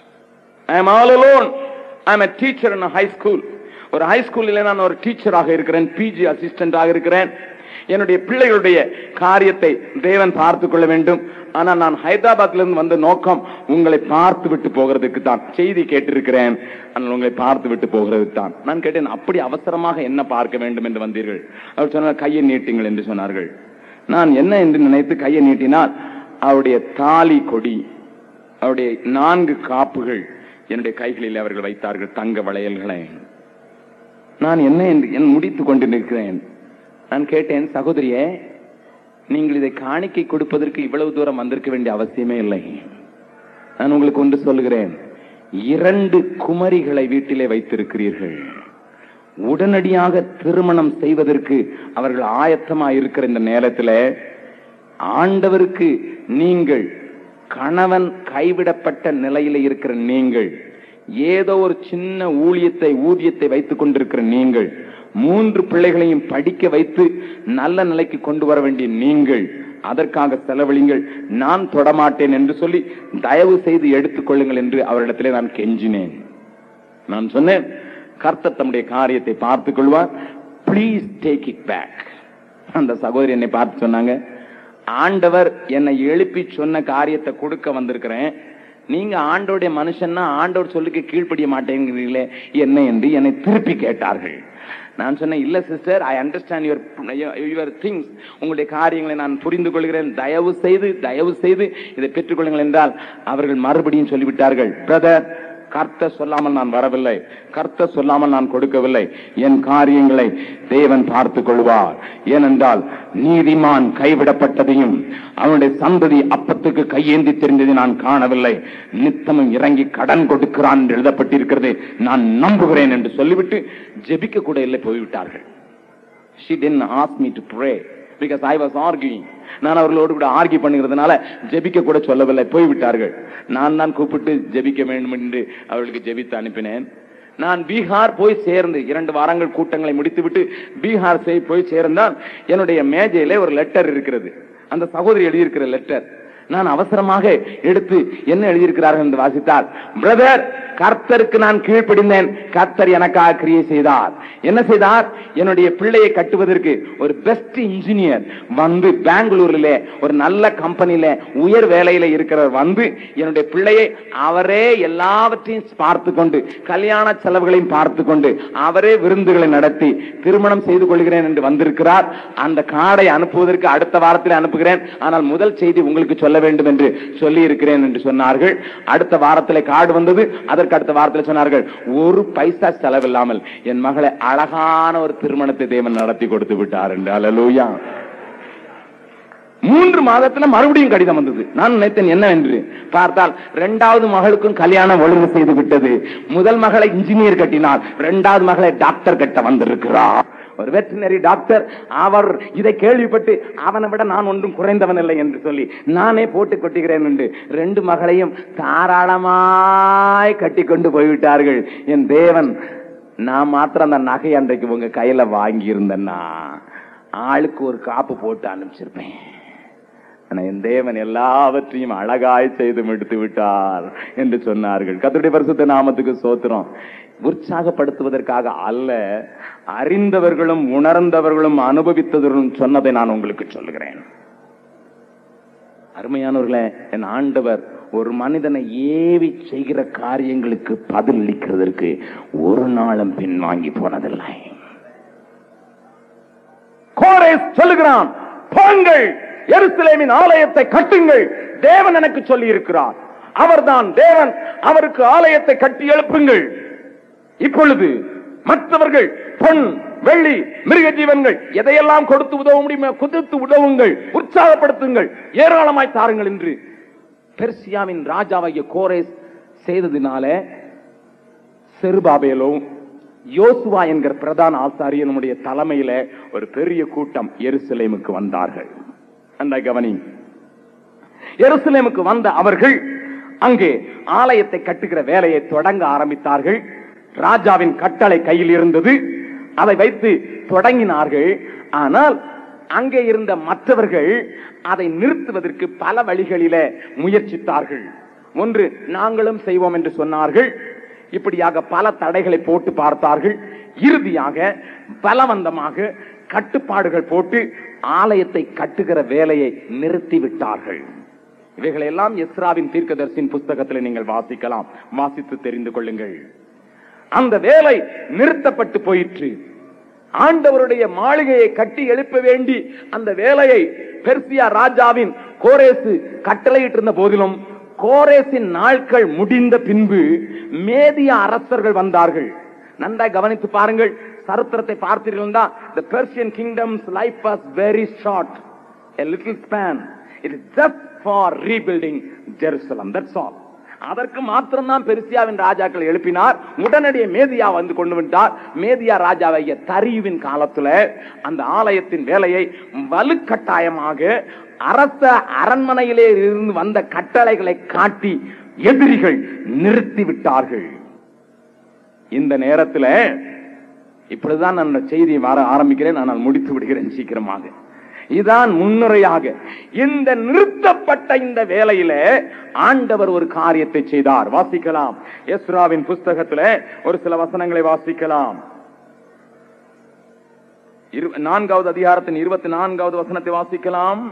I am all alone I am a teacher in a high school ஒரு ஹை ஸ்கூலில் நான் ஒரு டீச்சராக இருக்கிறேன் பிஜி அசிஸ்டன்டாக இருக்கிறேன் என்னுடைய பிள்ளைகளுடைய காரியத்தை தேவன் பார்த்து கொள்ள வேண்டும் ஆனா நான் ஹைதராபாத்ல இருந்து வந்த நோக்கம் உங்களை பார்த்து விட்டு போகிறதுக்கு தான் செய்தி கேட்டிருக்கிறேன் ஆனால் உங்களை பார்த்து விட்டு போகிறதுக்கு தான் நான் கேட்டேன் அப்படி அவசரமாக என்ன பார்க்க வேண்டும் என்று வந்தீர்கள் அவர் சொன்னார் கையை நீட்டுங்கள் என்று சொன்னார்கள் நான் என்ன என்று நினைத்து கையை நீட்டினால் அவருடைய தாலி கொடி அவருடைய நான்கு காப்புகள் என்னுடைய கைகளில் அவர்கள் வைத்தார்கள் தங்க வளையல்களை நான் என்ன என்று என் முடித்துக் கொண்டு நிற்கிறேன் நான் கேட்டேன் சகோதரியே நீங்கள் இதை காணிக்கை கொடுப்பதற்கு இவ்வளவு தூரம் வந்திருக்க வேண்டிய அவசியமே இல்லை நான் உங்களுக்கு ஒன்று சொல்கிறேன் இரண்டு குமரிகளை வீட்டிலே வைத்திருக்கிறீர்கள் உடனடியாக திருமணம் செய்வதற்கு அவர்கள் ஆயத்தமா இருக்கிற இந்த நேரத்தில் ஆண்டவருக்கு நீங்கள் கணவன் கைவிடப்பட்ட நிலையில இருக்கிற நீங்கள் ஏதோ ஒரு சின்ன ஊழியத்தை ஊதியத்தை வைத்துக் கொண்டிருக்கிற நீங்கள் மூன்று பிள்ளைகளையும் படிக்க வைத்து நல்ல நிலைக்கு கொண்டு வர வேண்டிய நீங்கள் அதற்காக செலவழிங்கள் நான் தொடமாட்டேன் என்று சொல்லி தயவு செய்து எடுத்துக்கொள்ளுங்கள் என்று அவரிடத்திலே நான் கெஞ்சினேன் நான் சொன்னேன் கர்த்தர் தம்முடைய காரியத்தை பார்த்துக் கொள்வார் ப்ளீஸ் டேக் இட் பேக் அந்த சகோதரி என்னை பார்த்து சொன்னாங்க ஆண்டவர் என்னை எழுப்பி சொன்ன காரியத்தை கொடுக்க வந்திருக்கிறேன் நீங்க ஆண்டோடைய மனுஷன்னா ஆண்டோர் சொல்லுக்கு கீழ்ப்படிய மாட்டேங்கிறீங்களே என்ன என்று என்னை திருப்பி கேட்டார்கள் நான் சொன்னேன் இல்ல sister I understand your your things உங்களுடைய காரியங்களை நான் புரிந்து கொள்கிறேன் தயவு செய்து தயவு செய்து இதை பெற்றுக்கொள்ளுங்கள் என்றால் அவர்கள் மறுபடியும் சொல்லிவிட்டார்கள் பிரதர் கர்த்த சொல்லாமல் நான் வரவில்லை கர்த்த சொல்லாமல் நான் கொடுக்கவில்லை என் காரியங்களை தேவன் பார்த்துக் கொள்வார் ஏனென்றால் நீதிமான் கைவிடப்பட்டதையும் அவனுடைய சந்ததி அப்பத்துக்கு கையேந்தி தெரிந்ததை நான் காணவில்லை நித்தமும் இறங்கி கடன் கொடுக்கிறான் என்று எழுதப்பட்டிருக்கிறது நான் நம்புகிறேன் என்று சொல்லிவிட்டு ஜெபிக்க கூட இல்லை போய்விட்டார்கள் she didn't ask me to pray because I was arguing நான் அவர்களோடு கூட ஆர்கி பண்ணுகிறதுனால ஜெபிக்க கூட சொல்லவில்லை போய்விட்டார்கள் நான் தான் கூப்பிட்டு ஜெபிக்க வேண்டும் என்று அவர்களுக்கு ஜெபித்து அனுப்பினேன் நான் பீகார் போய் சேர்ந்து இரண்டு வாரங்கள் கூட்டங்களை முடித்துவிட்டு பீகார் செய் போய் சேர்ந்தான் என்னுடைய மேஜையிலே ஒரு லெட்டர் இருக்கிறது அந்த சகோதரி எழுதியிருக்கிற லெட்டர் நான் அவசரமாக எடுத்து என்ன எழுதியிருக்கிறார்கள் என்று வாசித்தார் பிரதர் கர்த்தருக்கு நான் கீழ்ப்படிந்தேன் கர்த்தர் எனக்காக கிரியை செய்தார் என்ன செய்தார் என்னுடைய பிள்ளையை கட்டுவதற்கு ஒரு பெஸ்ட் இன்ஜினியர் வந்து பெங்களூர்ல ஒரு நல்ல கம்பெனில உயர் வேலையில இருக்கிறவர் வந்து என்னுடைய பிள்ளையை அவரே எல்லாவற்றையும் பார்த்து கொண்டு கல்யாண செலவுகளையும் பார்த்து கொண்டு அவரே விருந்துகளை நடத்தி திருமணம் செய்து கொள்கிறேன் என்று வந்திருக்கிறார் அந்த கார்டை அனுப்புவதற்கு அடுத்த வாரத்தில் அனுப்புகிறேன் ஆனால் முதல் செய்தி உங்களுக்கு சொல்ல வேண்டும் என்று சொல்லி இருக்கிறேன் என்று சொன்னார்கள் அடுத்த வாரத்தில் கார்டு வந்தது அதற்கு அடுத்த வாரத்தில் சொன்னார்கள் ஒரு பைசா செலவில்லாமல் என் மகளை அழகான ஒரு திருமணத்தை தேவன் நடத்தி கொடுத்து விட்டார் என்று அல்லேலூயா மூன்று மாதத்துல மறுபடியும் கடிதம் வந்தது நான் நினைத்தேன் என்ன என்று பார்த்தால் இரண்டாவது மகளுக்கும் கல்யாணம் ஒழுங்கு செய்து விட்டது முதல் மகளை இன்ஜினியர் கட்டினார் இரண்டாவது மகளை டாக்டர் கட்ட வந்திருக்கிறார் ஒரு வெட்டினரி டாக்டர் அவர் இதை கேள்விப்பட்டு அவனை விட நான் ஒன்றும் குறைந்தவன் இல்லை என்று சொல்லி நானே போட்டு கொட்டுகிறேன் என்று ரெண்டு மகளையும் தாராளமாய் கட்டி கொண்டு போய்விட்டார்கள் என் தேவன் நான் மாத்திரம் அந்த நகை அன்றைக்கு உங்க கையில வாங்கி இருந்தேன்னா ஆளுக்கு ஒரு காப்பு போட்டு அனுப்பிச்சிருப்பேன் ஆனா என் தேவன் எல்லாவற்றையும் அழகாய் செய்து முடித்து விட்டார் என்று சொன்னார்கள் கர்த்தருடைய பரிசுத்த நாமத்துக்கு சோத்திரம் உற்சாகப்படுத்துவதற்காக அல்ல அறிந்தவர்களும் உணர்ந்தவர்களும் அனுபவித்தவர்களும் சொன்னதை நான் உங்களுக்கு சொல்லுகிறேன் அருமையானவர்களே என் ஆண்டவர் ஒரு மனிதனை ஏவி செய்கிற காரியங்களுக்கு பதில் அளிக்கிறதற்கு ஒரு நாளும் பின்வாங்கி போனதில்லை கோரேஸ் சொல்லுகிறான் போங்கள் எருசலேமின் ஆலயத்தை கட்டுங்கள் தேவன் எனக்கு சொல்லி இருக்கிறார் அவர்தான் தேவன் அவருக்கு ஆலயத்தை கட்டி எழுப்புங்கள் இப்பொழுது மற்றவர்கள் பொன் வெள்ளி மிருக ஜீவன்கள் எதையெல்லாம் கொடுத்து உதவ முடியுமோ குதித்து உதவுங்கள் உற்சாகப்படுத்துங்கள் ஏராளமாய் தாருங்கள் என்று பெர்சியாவின் ராஜாவாகிய கோரேஸ் செய்ததினால செருபாபேலும் யோசுவா என்கிற பிரதான ஆசாரியனுடைய தலைமையில ஒரு பெரிய கூட்டம் எருசலேமுக்கு வந்தார்கள் அந்த கவனி எருசலேமுக்கு வந்த அவர்கள் அங்கே ஆலயத்தை கட்டுகிற வேலையை தொடங்க ஆரம்பித்தார்கள் ராஜாவின் கட்டளை கையில் இருந்தது அதை வைத்து தொடங்கினார்கள் ஆனால் அங்கே இருந்த மற்றவர்கள் அதை நிறுத்துவதற்கு பல வழிகளில முயற்சித்தார்கள் ஒன்று நாங்களும் செய்வோம் என்று சொன்னார்கள் இப்படியாக பல தடைகளை போட்டு பார்த்தார்கள் இறுதியாக பலவந்தமாக கட்டுப்பாடுகள் போட்டு ஆலயத்தை கட்டுகிற வேலையை நிறுத்தி விட்டார்கள் இவைகளை எல்லாம் எஸ்ராவின் தீர்க்கதர்சின் புஸ்தகத்தில் நீங்கள் வாசிக்கலாம் வாசித்து தெரிந்து கொள்ளுங்கள் அந்த வேலை நிறுத்தப்பட்டு போயிற்று ஆண்டவருடைய மாளிகையை கட்டி எழுப்ப வேண்டி அந்த வேலையை பெர்சியா ராஜாவின் கோரேசு கட்டளையிட்டு இருந்த போதிலும் கோரேசின் நாட்கள் முடிந்த பின்பு மேதிய அரசர்கள் வந்தார்கள் நன்றாய் கவனித்து பாருங்கள் சரித்திரத்தை பார்த்தீர்கள் தான் the Persian kingdom's life was very short a little span it is just for rebuilding Jerusalem that's all அதற்கு மாத்திரம்தான் பெருசியாவின் ராஜாக்கள் எழுப்பினார் உடனடியே மேதியா வந்து கொண்டு விட்டார் மேதியா ராஜாவைய தரியுவின் காலத்துல அந்த ஆலயத்தின் வேலையை வலுக்கட்டாயமாக அரச அரண்மனையிலே இருந்து வந்த கட்டளைகளை காட்டி எதிரிகள் நிறுத்தி விட்டார்கள் இந்த நேரத்துல இப்படிதான் நான் இந்த செய்தியை வர ஆரம்பிக்கிறேன் ஆனால் முடித்து விடுகிறேன் சீக்கிரமாக இதான் முன்னுரையாக இந்த நிறுத்தப்பட்ட இந்த வேலையில ஆண்டவர் ஒரு காரியத்தை செய்தார் வாசிக்கலாம் எஸ்ராவின் புஸ்தகத்துல ஒரு சில வசனங்களை வாசிக்கலாம் இரு- நான்காவது அதிகாரத்தின் இருபத்தி நான்காவது வசனத்தை வாசிக்கலாம்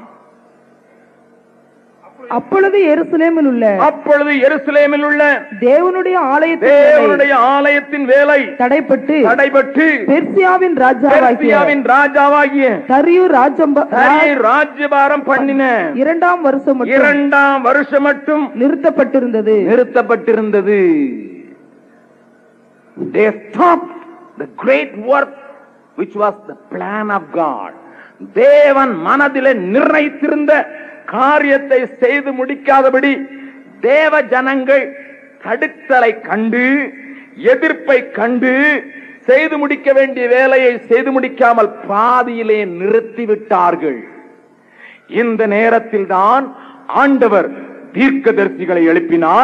அப்பொழுது எருசலேமில் உள்ள அப்பொழுது எருசலேமில் உள்ள தேவனுடைய ஆலயத்தின் வேலை தேவனுடைய ஆலயத்தின் வேலை தடைப்பட்டு தடைபட்டு பெர்சியாவின் ராஜாவாகிய பெர்சியாவின் ராஜாவாகிய தரியு ராஜம்ப தரியை ராஜ்யபாரம் பண்ணின இரண்டாம் வருஷம் மட்டும் இரண்டாம் வருஷம் மட்டும் நிறுத்தப்பட்டிருந்தது நிறுத்தப்பட்டிருந்தது they stopped the great work which was the plan of God தேவன் மனதிலே நிர்ணயித்திருந்த காரியத்தை செய்து முடிக்காதபடி தேவ ஜனங்கள் தடுத்தலை கண்டு எதிர்ப்பை கண்டு செய்து முடிக்க வேண்டிய வேலையை செய்து முடிக்காமல் பாதியிலே நிறுத்திவிட்டார்கள் இந்த நேரத்தில் தான் ஆண்டவர் தீர்க்கதரிசிகளை எழுப்பினார்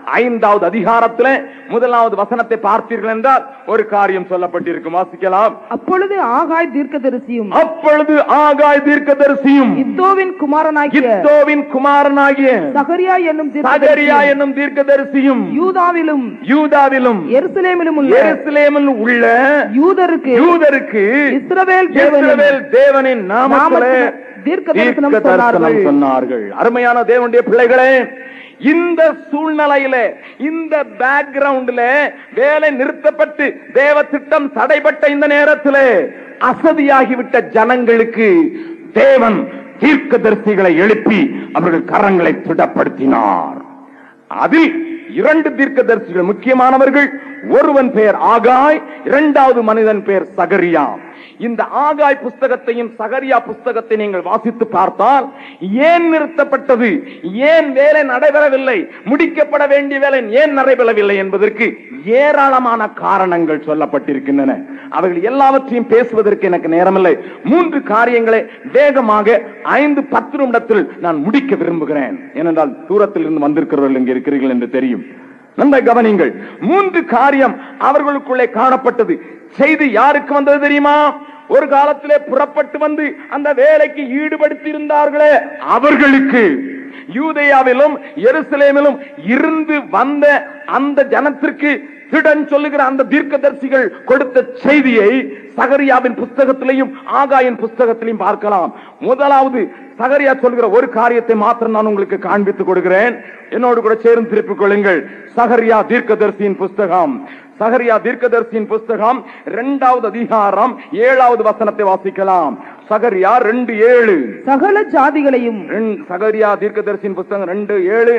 ஐந்தாவது அதிகாரத்துல முதலாவது வசனத்தை பார்த்தீர்கள் என்றால் ஒரு காரியம் சொல்லப்பட்டிருக்கும் வாசிக்கலாம் அப்பொழுது ஆகாய் தீர்க்கதரிசியும் அப்பொழுது ஆகாய் தீர்க்கதரிசியும் இத்தோவின் குமாரனாகிய இத்தோவின் குமாரனாகிய சகரியா என்னும் சகரியா தீர்க்கதரிசியும் என்னும் தீர்க்கதரிசியும் யூதாவிலும் யூதாவிலும் எருசலேமிலும் உள்ள எருசலேமில் உள்ள யூதருக்கு யூதருக்கு இஸ்ரவேல் தேவனின் இஸ்ரவேல் தேவனின் நாமத்திலே நாமத்திலே தீர்க்க தரிசனம் தீர்க்க தரிசனம் சொன்னார்கள். சொன்னார்கள் அருமையான தேவனுடைய பிள்ளைகளே இந்த சூழ்நிலையில இந்த பேக்ரவுண்ட்ல வேலை நிறுத்தப்பட்டு தேவ திட்டம் தடைப்பட்ட இந்த நேரத்திலே அசதியாகிவிட்ட ஜனங்களுக்கு தேவன் தீர்க்கதரிசிகளை எழுப்பி அவர்கள் கரங்களை திடப்படுத்தினார் அதில் இரண்டு தீர்க்கதரிசிகள் முக்கியமானவர்கள் ஒருவன் பெயர் ஆகாய் இரண்டாவது மனிதன் பெயர் சகரியா இந்த ஆகாய் புஸ்தகத்தையும் சகரியா புஸ்தகத்தை நீங்கள் வாசித்து பார்த்தால் ஏன் நிறுத்தப்பட்டது ஏன் வேலை நடைபெறவில்லை முடிக்கப்பட வேண்டிய வேலை ஏன் நடைபெறவில்லை என்பதற்கு ஏராளமான காரணங்கள் சொல்லப்பட்டிருக்கின்றன அவைகள் எல்லாவற்றையும் பேசுவதற்கு எனக்கு நேரமில்லை மூன்று காரியங்களை வேகமாக ஐந்து பத்து நிமிடத்தில் நான் முடிக்க விரும்புகிறேன் ஏனென்றால் தூரத்தில் இருந்து வந்திருக்கிறவர்கள் இங்கே இருக்கிறீர்கள் என்று தெரியும் நம்ப கவனிங்கள் மூன்று காரியம் அவர்களுக்குள்ளே காணப்பட்டது செய்தி யாருக்கு வந்தது தெரியுமா ஒரு காலத்திலே புறப்பட்டு வந்து அந்த வேலைக்கு ஈடுபடுத்தி இருந்தார்களே அவர்களுக்கு யூதேயாவிலும் எருசலேமிலும் இருந்து வந்த அந்த ஜனத்திற்கு திடன் சொல்லுகிற அந்த தீர்க்கதரிசிகள் கொடுத்த செய்தியை சகரியாவின் புஸ்தகத்திலையும் ஆகாயின் புஸ்தகத்திலையும் பார்க்கலாம் முதலாவது சகரியா சொல்கிற ஒரு காரியத்தை மாத்திரம் நான் உங்களுக்கு காண்பித்துக் கொடுக்கிறேன் என்னோடு கூட சேர்ந்து திருப்பிக் கொள்ளுங்கள் சகரியா தீர்க்கதரிசியின் புஸ்தகம் சகரியா தீர்க்கதரிசியின் புஸ்தகம் இரண்டாவது அதிகாரம் ஏழாவது வசனத்தை வாசிக்கலாம் சகரியா ரெண்டு ஏழு சகல ஜாதிகளையும் ரெண்டு- சகரியா தீர்க்கதரிசியின் புஸ்தகம் ரெண்டு ஏழு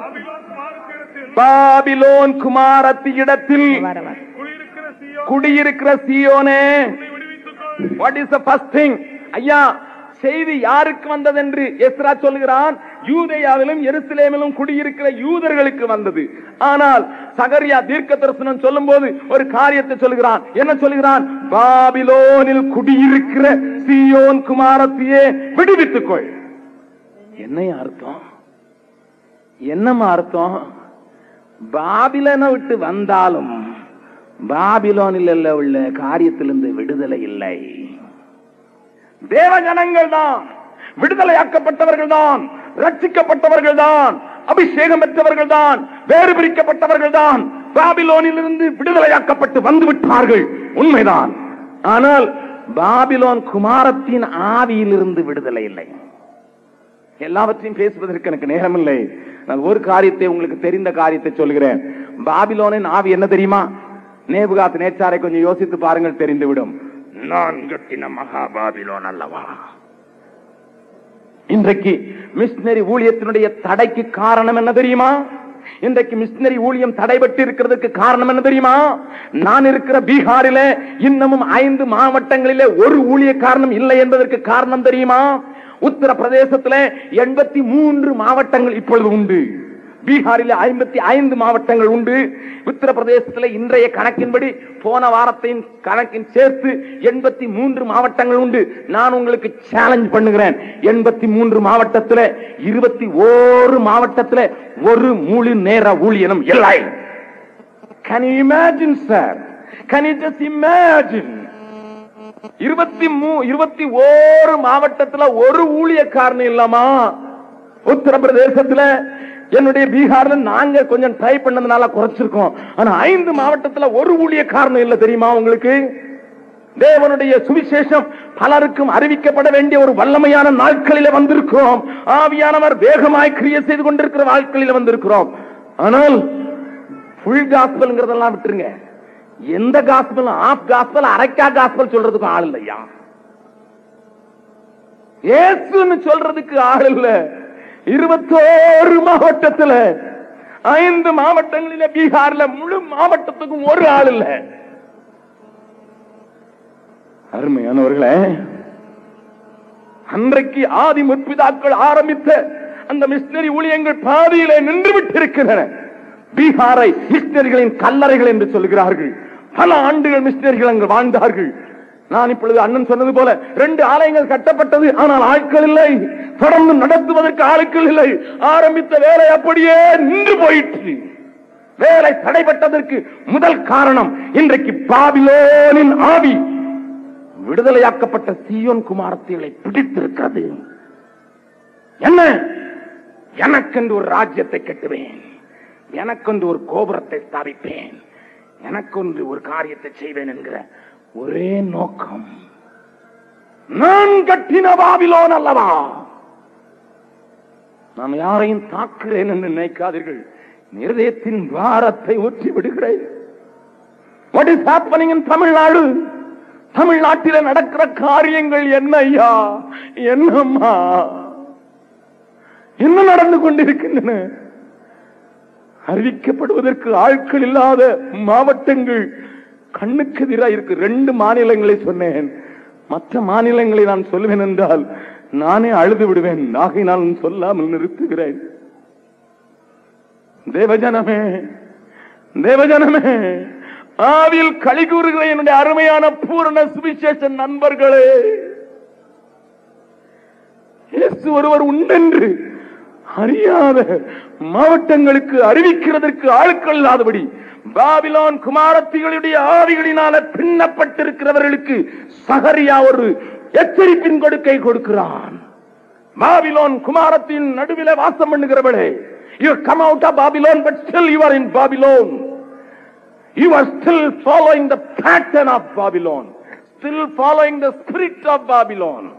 பாபிலோன் குமாரத்தி இடத்தில் வர, வர. குடியிருக்கிற சியோனே what is the first thing ஐயா செய்தி யாருக்கு வந்ததென்று எஸ்ரா சொல்கிறான் யூதேயாவிலும் எருசலேமிலும் குடியிருக்கிற யூதர்களுக்கு வந்தது ஆனால் சகரியா தீர்க்க தரிசனம் சொல்லும் போது ஒரு காரியத்தை சொல்கிறான் என்ன சொல்கிறான் பாபிலோனில் குடியிருக்கிற சியோன் குமாரத்தியே விடுவித்துக்கொள் என்ன அர்த்தம் என்னம்மா அர்த்தம் பாபிலனை விட்டு வந்தாலும் பாபிலோனில் உள்ள காரியத்திலிருந்து விடுதலை இல்லை தேவ ஜனங்கள் தான் விடுதலையாக்கப்பட்டவர்கள் தான் ரட்சிக்கப்பட்டவர்கள் தான் அபிஷேகம் பெற்றவர்கள் தான் வேறு பிரிக்கப்பட்டவர்கள் தான் பாபிலோனிலிருந்து விடுதலையாக்கப்பட்டு வந்து விட்டார்கள் உண்மைதான் ஆனால் பாபிலோன் குமாரத்தின் ஆவியிலிருந்து விடுதலை இல்லை எல்லாவற்றையும் பேசுவதற்கு எனக்கு நேரமில்லை நான் ஒரு காரியத்தை உங்களுக்கு தெரிந்த காரியத்தை சொல்கிறேன் பாபிலோனின் ஆவி என்ன தெரியுமா நேபுகாத் நேச்சாரை கொஞ்சம் யோசித்து பாருங்கள் தெரிந்துவிடும் நான் கட்டின மகா பாபிலோன் அல்லவா இன்றைக்கு மிஷினரி ஊழியத்தினுடைய தடைக்கு காரணம் என்ன தெரியுமா இன்றைக்கு மிஷினரி ஊழியம் தடைபட்டு இருக்கிறதுக்கு காரணம் என்ன தெரியுமா நான் இருக்கிற பீகாரிலே இன்னமும் ஐந்து மாவட்டங்களிலே ஒரு ஊழிய காரணம் இல்லை என்பதற்கு காரணம் தெரியுமா உத்தரப்பிரதேசத்திலே எண்பத்தி மூன்று மாவட்டங்கள் இப்பொழுது உண்டு பீகாரில் ஐம்பத்தி ஐந்து மாவட்டங்கள் உண்டு உத்தரப்பிரதேசத்தில் இன்றைய கணக்கின்படி போன வாரத்தின் கணக்கின் சேர்த்து எண்பத்தி மூன்று மாவட்டங்கள் உண்டு நான் உங்களுக்கு சேலஞ்ச் பண்ணுகிறேன் எண்பத்தி மூன்று மாவட்டத்தில் இருபத்தி ஓரு மாவட்டத்தில் ஒரு முழு நேர ஊழியனும் இல்லை Can you imagine, sir? Can you just imagine? இருபத்தி மூ இருபத்தி ஓரு மாவட்டத்துல ஒரு ஊழியக்காரன் இல்லாமா உத்தரப்பிரதேசத்துல என்னுடைய பீகார்ல நாங்க கொஞ்சம் ட்ரை பண்ணதுனால குறைச்சிருக்கோம் ஆனா ஐந்து மாவட்டத்துல ஒரு ஊழியக்காரன் இல்ல தெரியுமா உங்களுக்கு தேவனுடைய சுவிசேஷம் பலருக்கும் அறிவிக்கப்பட வேண்டிய ஒரு வல்லமையான நாட்களில வந்திருக்கிறோம் ஆவியானவர் வேகமாய் கிரியை செய்து கொண்டிருக்கிற வாழ்க்கையில வந்திருக்கிறோம் ஆனால் ஃபுல் காஸ்பல்ங்கிறதெல்லாம் விட்டுருங்க எந்த காஸ்பலும் ஆஃப் காஸ்பல் அரைக்கா காஸ்பல் சொல்றதுக்கும் ஆள் இல்லையா இயேசுன்னு சொல்றதுக்கு ஆள் இல்ல இருபத்தோரு மாவட்டத்துல ஐந்து மாவட்டங்களில பீகார்ல முழு மாவட்டத்துக்கும் ஒரு ஆள் இல்ல அருமையானவர்களே அன்றைக்கு ஆதி முற்பிதாக்கள் ஆரம்பித்த அந்த மிஷினரி ஊழியங்கள் பாதியிலே நின்று விட்டிருக்கின்றன பீகாரை மிஷினரிகளின் கல்லறைகள் என்று சொல்கிறார்கள் பல ஆண்டுகள் மிஷினரிகள் அங்கு வாழ்ந்தார்கள் நான் இப்பொழுது அண்ணன் சொன்னது போல ரெண்டு ஆலயங்கள் கட்டப்பட்டது ஆனால் ஆட்கள் இல்லை தொடர்ந்து நடத்துவதற்கு ஆட்கள் இல்லை ஆரம்பித்த வேலை அப்படியே நின்று போயிற்று வேலை தடைப்பட்டதற்கு முதல் காரணம் இன்றைக்கு பாபிலோனின் ஆவி விடுதலையாக்கப்பட்ட சீயோன் குமாரத்திகளை பிடித்திருக்கிறது என்ன எனக்கென்று ஒரு ராஜ்யத்தை கட்டுவேன் எனக்கென்று ஒரு கோபுரத்தை ஸ்தாபிப்பேன் எனக்கொன்று ஒரு காரியத்தை செய்வேன் என்கிற ஒரே நோக்கம் நான் கட்டின பாபிலோன் அல்லவா நான் யாரையும் தாக்குறேன் என்று நினைக்காதீர்கள் நிர்தயத்தின் பாரத்தை ஊற்றி விடுகிறேன் what is happening in Tamil Nadu தமிழ்நாட்டில நடக்கிற காரியங்கள் என்ன ஐயா என்னம்மா என்ன நடந்து கொண்டிருக்கின்றன அறிவிக்கப்படுவதற்கு ஆட்கள் இல்லாத மாவட்டங்கள் கண்ணுக்கு எதிராக இருக்கு ரெண்டு மாநிலங்களை சொன்னேன் மற்ற மாநிலங்களை நான் சொல்லுவேன் என்றால் நானே அழுது விடுவேன் ஆகையினால் சொல்லாமல் நிறுத்துகிறேன் தேவஜனமே தேவஜனமே ஆவில் களி கூறுகிற என்னுடைய அருமையான பூரண சுவிசேஷ நண்பர்களே இயேசு ஒருவர் உண்டென்று அறியாத மாவட்டங்களுக்கு அறிவிக்கிறதற்கு ஆட்கள் இல்லாதபடி பாபிலோன் குமாரத்திகளுடைய ஆவிகளினால பின்னப்பட்டிருக்கிறவர்களுக்கு சகரியா ஒரு எச்சரிப்பின் கொடுக்கை கொடுக்கிறான் பாபிலோன் குமாரத்தின் நடுவில வாசம் பண்ணுகிறவளே you come out of Babylon but still you are in Babylon you are still following the pattern of Babylon still following the spirit of Babylon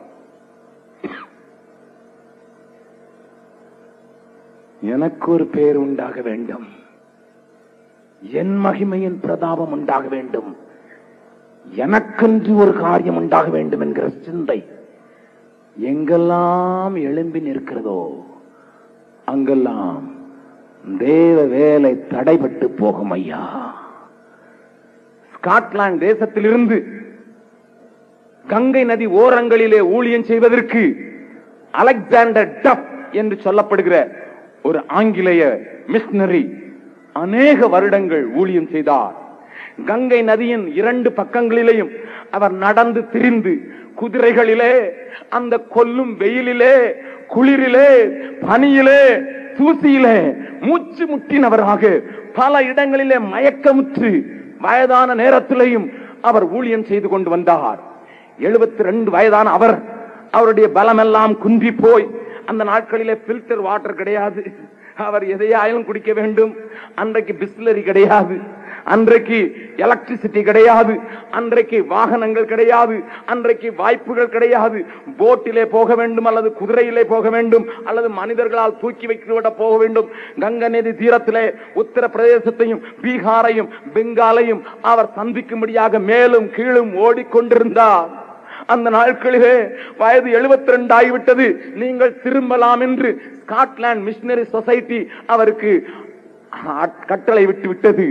எனக்கு ஒரு பேர் உண்டாக வேண்டும் என் மகிமையின் பிரதாபம் உண்டாக வேண்டும் எனக்கென்று ஒரு காரியம் உண்டாக வேண்டும் என்கிற சிந்தை எங்கெல்லாம் எழும்பி நிற்கிறதோ அங்கெல்லாம் தேவ வேலை தடைபட்டு போகும் ஐயா ஸ்காட்லாந்து தேசத்திலிருந்து கங்கை நதி ஓரங்களிலே ஊழியம் செய்வதற்கு அலெக்சாண்டர் டப் என்று சொல்லப்படுகிற ஒரு ஆங்கிலேய மிஷனரி அநேக வருடங்கள் ஊழியம் செய்தார் கங்கை நதியின் இரண்டு பக்கங்களிலேயும் அவர் நடந்து திரிந்து குதிரைகளிலே அந்த கொல்லும் வெயிலிலே குளிரிலே பனியிலே தூசியிலே மூச்சு முட்டினவராக பல இடங்களிலே மயக்கமுற்று வயதான நேரத்திலேயும் அவர் ஊழியம் செய்து கொண்டு வந்தார் எழுபத்தி ரெண்டு வயதான அவர் அவருடைய பலமெல்லாம் குன்றி போய் அந்த நாட்களிலே பில்டர் வாட்டர் கிடையாது அவர் எதையாயிலும் குடிக்க வேண்டும் அன்றைக்கு பிஸ்லரி கிடையாது அன்றைக்கு எலக்ட்ரிசிட்டி கிடையாது அன்றைக்கு வாகனங்கள் கிடையாது அன்றைக்கு வாய்ப்புகள் கிடையாது போட்டிலே போக வேண்டும் அல்லது குதிரையிலே போக வேண்டும் அல்லது மனிதர்களால் தூக்கி வைக்கப்பட போக வேண்டும் கங்கை நதி தீரத்திலே உத்தரப்பிரதேசத்தையும் பீகாரையும் பெங்காலையும் அவர் சந்திக்கும்படியாக மேலும் கீழும் ஓடிக்கொண்டிருந்தார் அந்த நாட்களிலே வயது 72 ரெண்டு ஆகிவிட்டது நீங்கள் திரும்பலாம் என்று ஸ்காட்லாந்து மிஷனரி சொசைட்டி அவருக்கு ஆட்- கட்டளை விட்டு விட்டது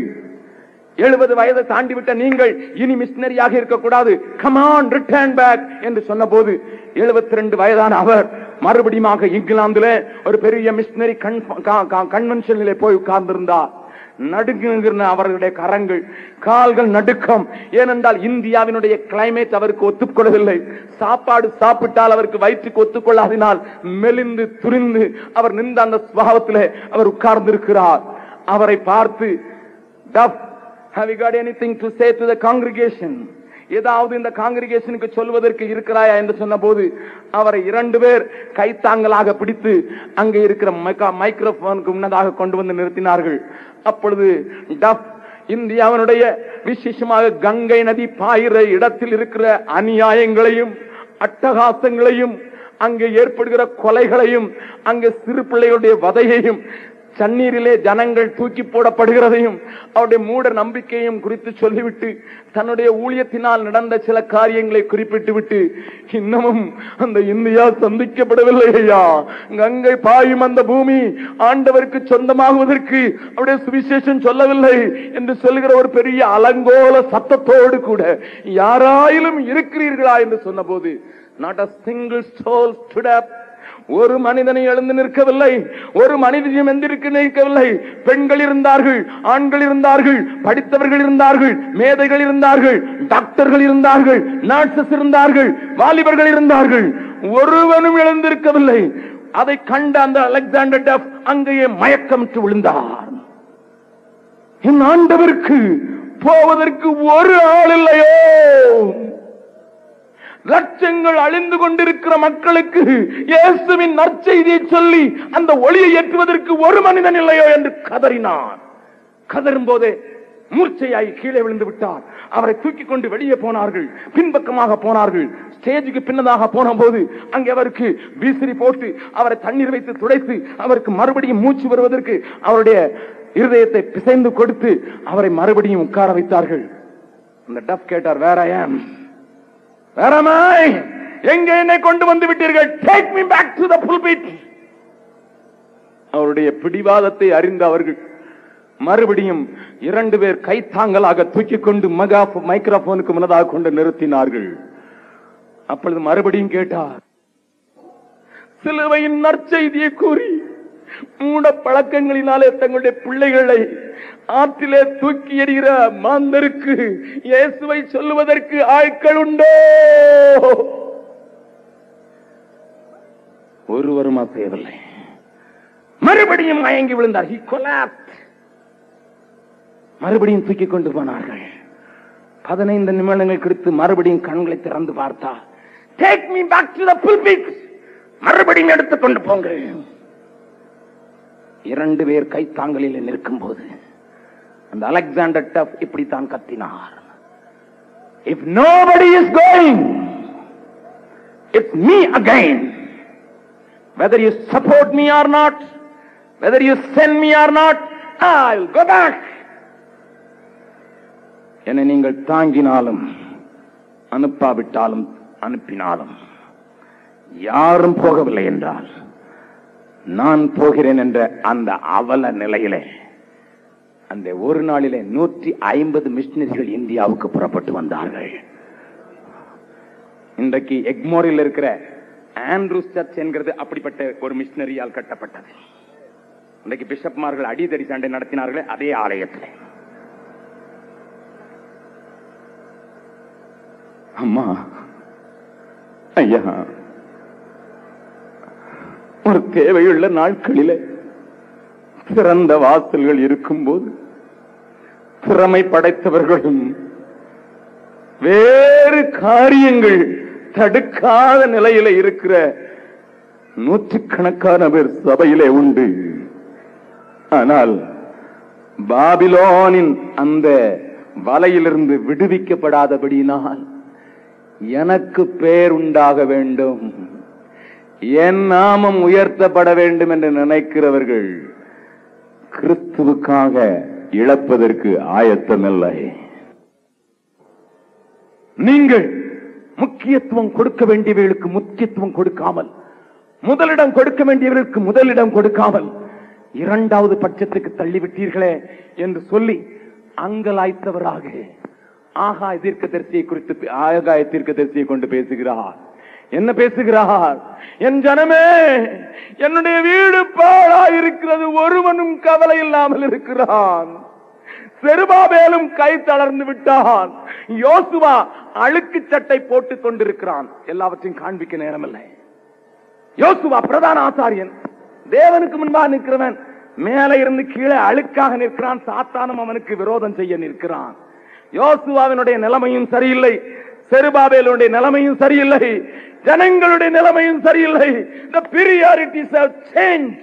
எழுபது வயதை தாண்டி விட்ட நீங்கள் இனி மிஷனரியாக இருக்கக்கூடாது கமான் ரிட்டர்ன் பேக் என்று சொன்னபோது 72 ரெண்டு வயதான அவர் மறுபடியும் இங்கிலாந்துல ஒரு பெரிய மிஷனரி கன்வென்ஷனிலே போய் உட்கார்ந்திருந்தார் நடுங்குகிற அவர்களுடைய கரங்கள் கால்கள் நடுக்கம் ஏனென்றால் இந்தியாவினுடைய கிளைமேட் அவருக்கு ஒத்துக்கொள்ளவில்லை சாப்பாடு சாப்பிட்டால் அவருக்கு வயிற்றுக்கு ஒத்துக்கொள்ளாதினால் மெலிந்து துரிந்து அவர் நின்ற அந்த சுபாவத்திலே அவர் உட்கார்ந்து இருக்கிறார் அவரை பார்த்து "Duff, have you got anything to say to the congregation ஏதாவது இந்த காங்கிரிகேஷனுக்கு சொல்வதற்கு இருக்கிறாயா என்று சொன்னபோது அவரை இரண்டு பேர் கைத்தாங்கலாக பிடித்து அங்கே இருக்கிற மைக்கா- மைக்ரோபோனுக்கு முன்னதாக கொண்டு வந்து நிறுத்தினார்கள் அப்பொழுது டப் இந்தியாவினுடைய விசேஷமாக கங்கை நதி பாயிற இடத்தில் இருக்கிற அநியாயங்களையும் அட்டகாசங்களையும் அங்கே ஏற்படுகிற கொலைகளையும் அங்கே சிறு பிள்ளைகளுடைய வதையையும் தண்ணீரிலே ஜனங்கள் தூக்கி போடப்படுகிறதையும் அவருடைய மூட நம்பிக்கையும் குறித்து சொல்லிவிட்டு தன்னுடைய ஊழியத்தினால் நடந்த சில காரியங்களை குறிப்பிட்டு விட்டு இன்னமும் அந்த இந்தியா சந்திக்கப்படவில்லை ஐயா கங்கை பாயும் அந்த பூமி ஆண்டவருக்கு சொந்தமாகுவதற்கு அவருடைய சுவிசேஷம் சொல்லவில்லை என்று சொல்லுகிற ஒரு பெரிய அலங்கோல சத்தத்தோடு கூட யாராயிலும் இருக்கிறீர்களா என்று சொன்னபோது not a single soul stood up ஒரு மனிதனை எழுந்து நிற்கவில்லை ஒரு மனிதனையும் எந்திருக்க நிற்கவில்லை பெண்கள் இருந்தார்கள் ஆண்கள் இருந்தார்கள் படித்தவர்கள் இருந்தார்கள் மேதைகள் இருந்தார்கள் டாக்டர்கள் இருந்தார்கள் நர்சஸ் இருந்தார்கள் வாலிபர்கள் இருந்தார்கள் ஒருவனும் எழுந்திருக்கவில்லை அதை கண்ட அந்த அலெக்சாண்டர் டஃப் அங்கேயே மயக்கமிட்டு விழுந்தார் என் ஆண்டவருக்கு போவதற்கு ஒரு ஆள் இல்லையோ லட்சங்கள் அழிந்து கொண்டிருக்கிற மக்களுக்கு இயேசுவின் நற்செய்தியை சொல்லி அந்த ஒளியை ஏற்றுவதற்கு ஒரு மனிதன் இல்லையோ என்று கதறினான் கதறும் போதே மூர்ச்சையாய் கீழே விழுந்து விட்டார் அவரை தூக்கி கொண்டு வெளியே போனார்கள் பின்பக்கமாக போனார்கள் ஸ்டேஜுக்கு பின்னதாக போன போது அங்கே அவருக்கு விசிறி போட்டு அவரை தண்ணீர் வைத்து துடைத்து அவருக்கு மறுபடியும் மூச்சு வருவதற்கு அவருடைய இருதயத்தை பிசைந்து கொடுத்து அவரை மறுபடியும் உட்கார வைத்தார்கள் அந்த டப் கேட்டார் வேற ஏன் வேறமாய் எங்க என்னை கொண்டு வந்து விட்டீர்கள் take me back to the pulpit அவருடைய பிடிவாதத்தை அறிந்த அவர்கள் மறுபடியும் இரண்டு பேர் கைத்தாங்கலாக தூக்கிக் கொண்டு மகா மைக்ரோபோனுக்கு முன்னதாக கொண்டு நிறுத்தினார்கள் அப்பொழுது மறுபடியும் கேட்டார் சிலுவையின் நற்செய்தியை கூறி மூட பழக்கங்களினாலே தங்களுடைய பிள்ளைகளை ஆற்றிலே தூக்கி எறிகிற மாந்தருக்கு இயேசுவை சொல்லுவதற்கு ஆட்கள் உண்டோ ஒருவரும் செய்யவில்லை மறுபடியும் மயங்கி விழுந்தார் He collapsed. மறுபடியும் தூக்கி கொண்டு போனார்கள் பதினைந்து நிமிடங்கள் கழித்து மறுபடியும் கண்களை திறந்து பார்த்தார் take me back to the pulpit மறுபடியும் எடுத்துக் கொண்டு போங்க இரண்டு பேர் கைத்தாங்களில் நிற்கும் போது அந்த அலெக்சாண்டர் டப் இப்படித்தான் கத்தினார் if nobody is going it's me again whether you support me or not, whether you send me or not, I'll go back. என்னை நீங்கள் தாங்கினாலும் அனுப்பாவிட்டாலும் அனுப்பினாலும் யாரும் போகவில்லை என்றால் நான் போகிறேன் என்ற அந்த அவல நிலையிலே அந்த ஒரு நாளிலே நூற்றி ஐம்பது மிஷினரிகள் இந்தியாவுக்கு புறப்பட்டு வந்தார்கள் இன்றைக்கு எக்மோரில் இருக்கிற ஆண்ட்ரூஸ் சர்ச் என்கிறது அப்படிப்பட்ட ஒரு மிஷினரியால் கட்டப்பட்டது இன்றைக்கு பிஷப்மார்கள் அடிதடி சண்டை நடத்தினார்களே அதே ஆலயத்தில் அம்மா ஐயா ஒரு தேவையுள்ள நாட்களிலே திறந்த வாசல்கள் இருக்கும்போது திறமை படைத்தவர்களும் வேறு காரியங்கள் தடுக்காத நிலையில இருக்கிற நூற்றுக்கணக்கான பேர் சபையிலே உண்டு ஆனால் பாபிலோனின் அந்த வலையிலிருந்து விடுவிக்கப்படாதபடியினால் எனக்கு பேர் உண்டாக வேண்டும் என் நாமம் உயர்த்தப்பட வேண்டும் என்று நினைக்கிறவர்கள் கிறிஸ்துவுக்காக இழப்பதற்கு ஆயத்தமில்லை நீங்கள் முக்கியத்துவம் கொடுக்க வேண்டியவர்களுக்கு முக்கியத்துவம் கொடுக்காமல் முதலிடம் கொடுக்க வேண்டியவர்களுக்கு முதலிடம் கொடுக்காமல் இரண்டாவது பட்சத்துக்கு தள்ளிவிட்டீர்களே என்று சொல்லி அங்கலாய்த்தவராக ஆகாய தீர்க்கதரிசியை குறித்து பே- ஆகாய தீர்க்கதரிசியை கொண்டு பேசுகிறார் என்ன பேசுகிறார் என் ஜனமே என்னுடைய வீடு பாழாயிருக்கிறது ஒருவனும் கவலை இல்லாமல் இருக்கிறான் செருபாபேலும் கை தளர்ந்து விட்டான் யோசுவா அழுக்கு சட்டை போட்டுக் கொண்டிருக்கிறான் எல்லாவற்றையும் காண்பிக்க நேரமில்லை யோசுவா பிரதான ஆசாரியன் தேவனுக்கு முன்பாக நிற்கிறவன் மேலே இருந்து கீழே அழுக்காக நிற்கிறான் சாத்தானும் அவனுக்கு விரோதம் செய்ய நிற்கிறான் யோசுவாவினுடைய நிலைமையும் சரியில்லை செருபாபேலுடைய நிலைமையும் சரியில்லை ஜனங்களுடைய நிலைமையும் சரியில்லை the priorities have changed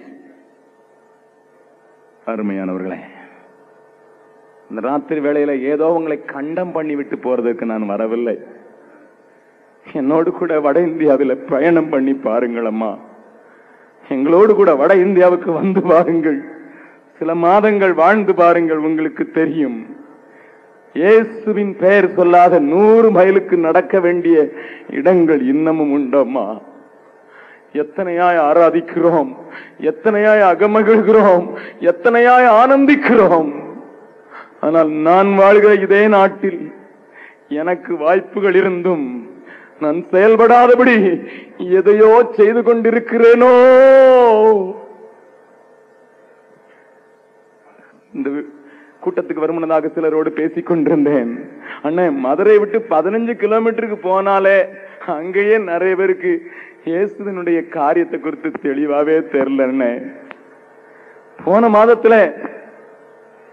அருமையானவர்களே இந்த ராத்திரி வேளையில ஏதோ உங்களை கண்டம் பண்ணி விட்டு போறதுக்கு நான் வரவில்லை என்னோடு கூட வட இந்தியாவில் பயணம் பண்ணி பாருங்கள் அம்மா எங்களோடு கூட வட இந்தியாவுக்கு வந்து பாருங்கள் சில மாதங்கள் வாழ்ந்து பாருங்கள் உங்களுக்கு தெரியும் இயேசுவின் பெயர் சொல்லாத நூறு மைலுக்கு நடக்க வேண்டிய இடங்கள் இன்னமும் உண்டம்மா எத்தனையாய் ஆராதிக்கிறோம் எத்தனையாய் அகமகிழ்கிறோம் எத்தனையாய் ஆனந்திக்கிறோம் ஆனால் நான் வாழ்கிற இதே நாட்டில் எனக்கு வாய்ப்புகள் இருந்தும் நான் செயல்படாதபடி எதையோ செய்து கொண்டிருக்கிறேனோ இந்த கூட்டத்துக்கு வருமுன்னதாக சிலரோடு பேசிக் கொண்டிருந்தேன் அண்ணே மதுரை விட்டு பதினஞ்சு கிலோமீட்டருக்கு போனாலே அங்கேயே நிறைய பேருக்கு இயேசுவினுடைய காரியத்தை குறித்து தெளிவாவே தெரியல அண்ணே போன மாதத்துல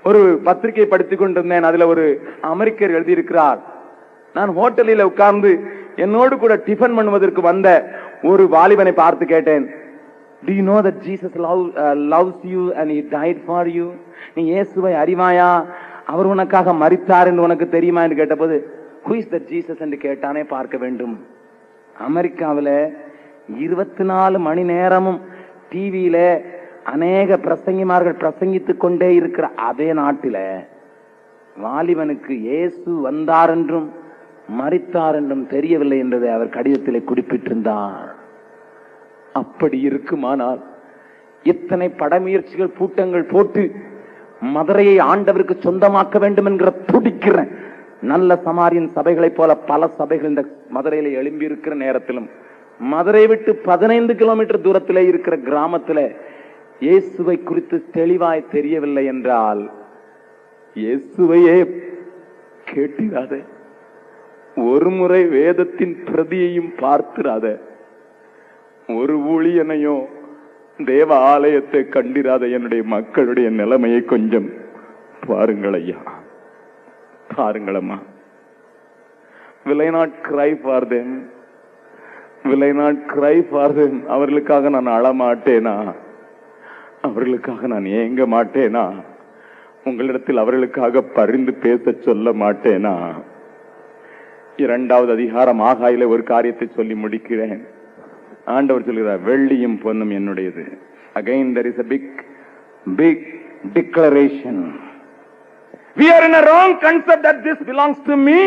ஒரு பத்திரிகை படித்துக் கொண்டிருந்தேன் அதுல ஒரு அமெரிக்கர் எழுதியிருக்கிறார் நான் ஹோட்டலில் உட்கார்ந்து என்னோடு கூட டிஃபன் பண்ணுவதற்கு வந்த ஒரு வாலிபனை பார்த்து கேட்டேன் Do you know that Jesus love, uh, loves you and he died for you? நீ இயேசுவை அறிவாயா அவர் உனக்காக மரித்தார் என்று உனக்கு தெரியுமா என்று கேட்டபோது who is that Jesus என்று கேட்டானே பார்க்க வேண்டும் அமெரிக்காவில இருபத்தி நாலு மணி நேரமும் டிவியில அநேக பிரசங்கிமார்கள் பிரசங்கித்துக் கொண்டே இருக்கிற அதே நாட்டில வாலிபனுக்கு இயேசு வந்தார் என்றும் மரித்தார் என்றும் தெரியவில்லை என்றதை அவர் கடிதத்திலே குறிப்பிட்டிருந்தார் அப்படி இருக்குமானால் இத்தனை படமுயற்சிகள் கூட்டங்கள் போட்டு மதுரையை ஆண்டவருக்கு சொந்தமாக்க வேண்டும் என்கிற துடிக்கிற நல்ல சமாரியன் சபைகளைப் போல பல சபைகள் இந்த மதுரையில எழும்பி இருக்கிற நேரத்திலும் மதுரை விட்டு பதினைந்து கிலோமீட்டர் தூரத்திலே இருக்கிற கிராமத்தில இயேசுவை குறித்து தெளிவாய் தெரியவில்லை என்றால் இயேசுவையே கேட்டிராத ஒரு முறை வேதத்தின் பிரதியையும் பார்த்திராத ஒரு ஊழியனையோ தேவ ஆலயத்தை கண்டிராத என்னுடைய மக்களுடைய நிலைமையை கொஞ்சம் பாருங்கள் ஐயா பாருங்களம்மா will I not cry for them will I not cry for them அவர்களுக்காக நான் அழமாட்டேனா அவர்களுக்காக நான் ஏங்க மாட்டேனா உங்களிடத்தில் அவர்களுக்காக பரிந்து பேச சொல்ல மாட்டேனா இரண்டாவது அதிகாரம் ஆகாயில ஒரு காரியத்தை சொல்லி முடிக்கிறேன் ஆண்டவர் சொல்கிறார் வெள்ளியும் பொன்னும் என்னுடையது again there is a big big declaration we are in a wrong concept that this belongs to me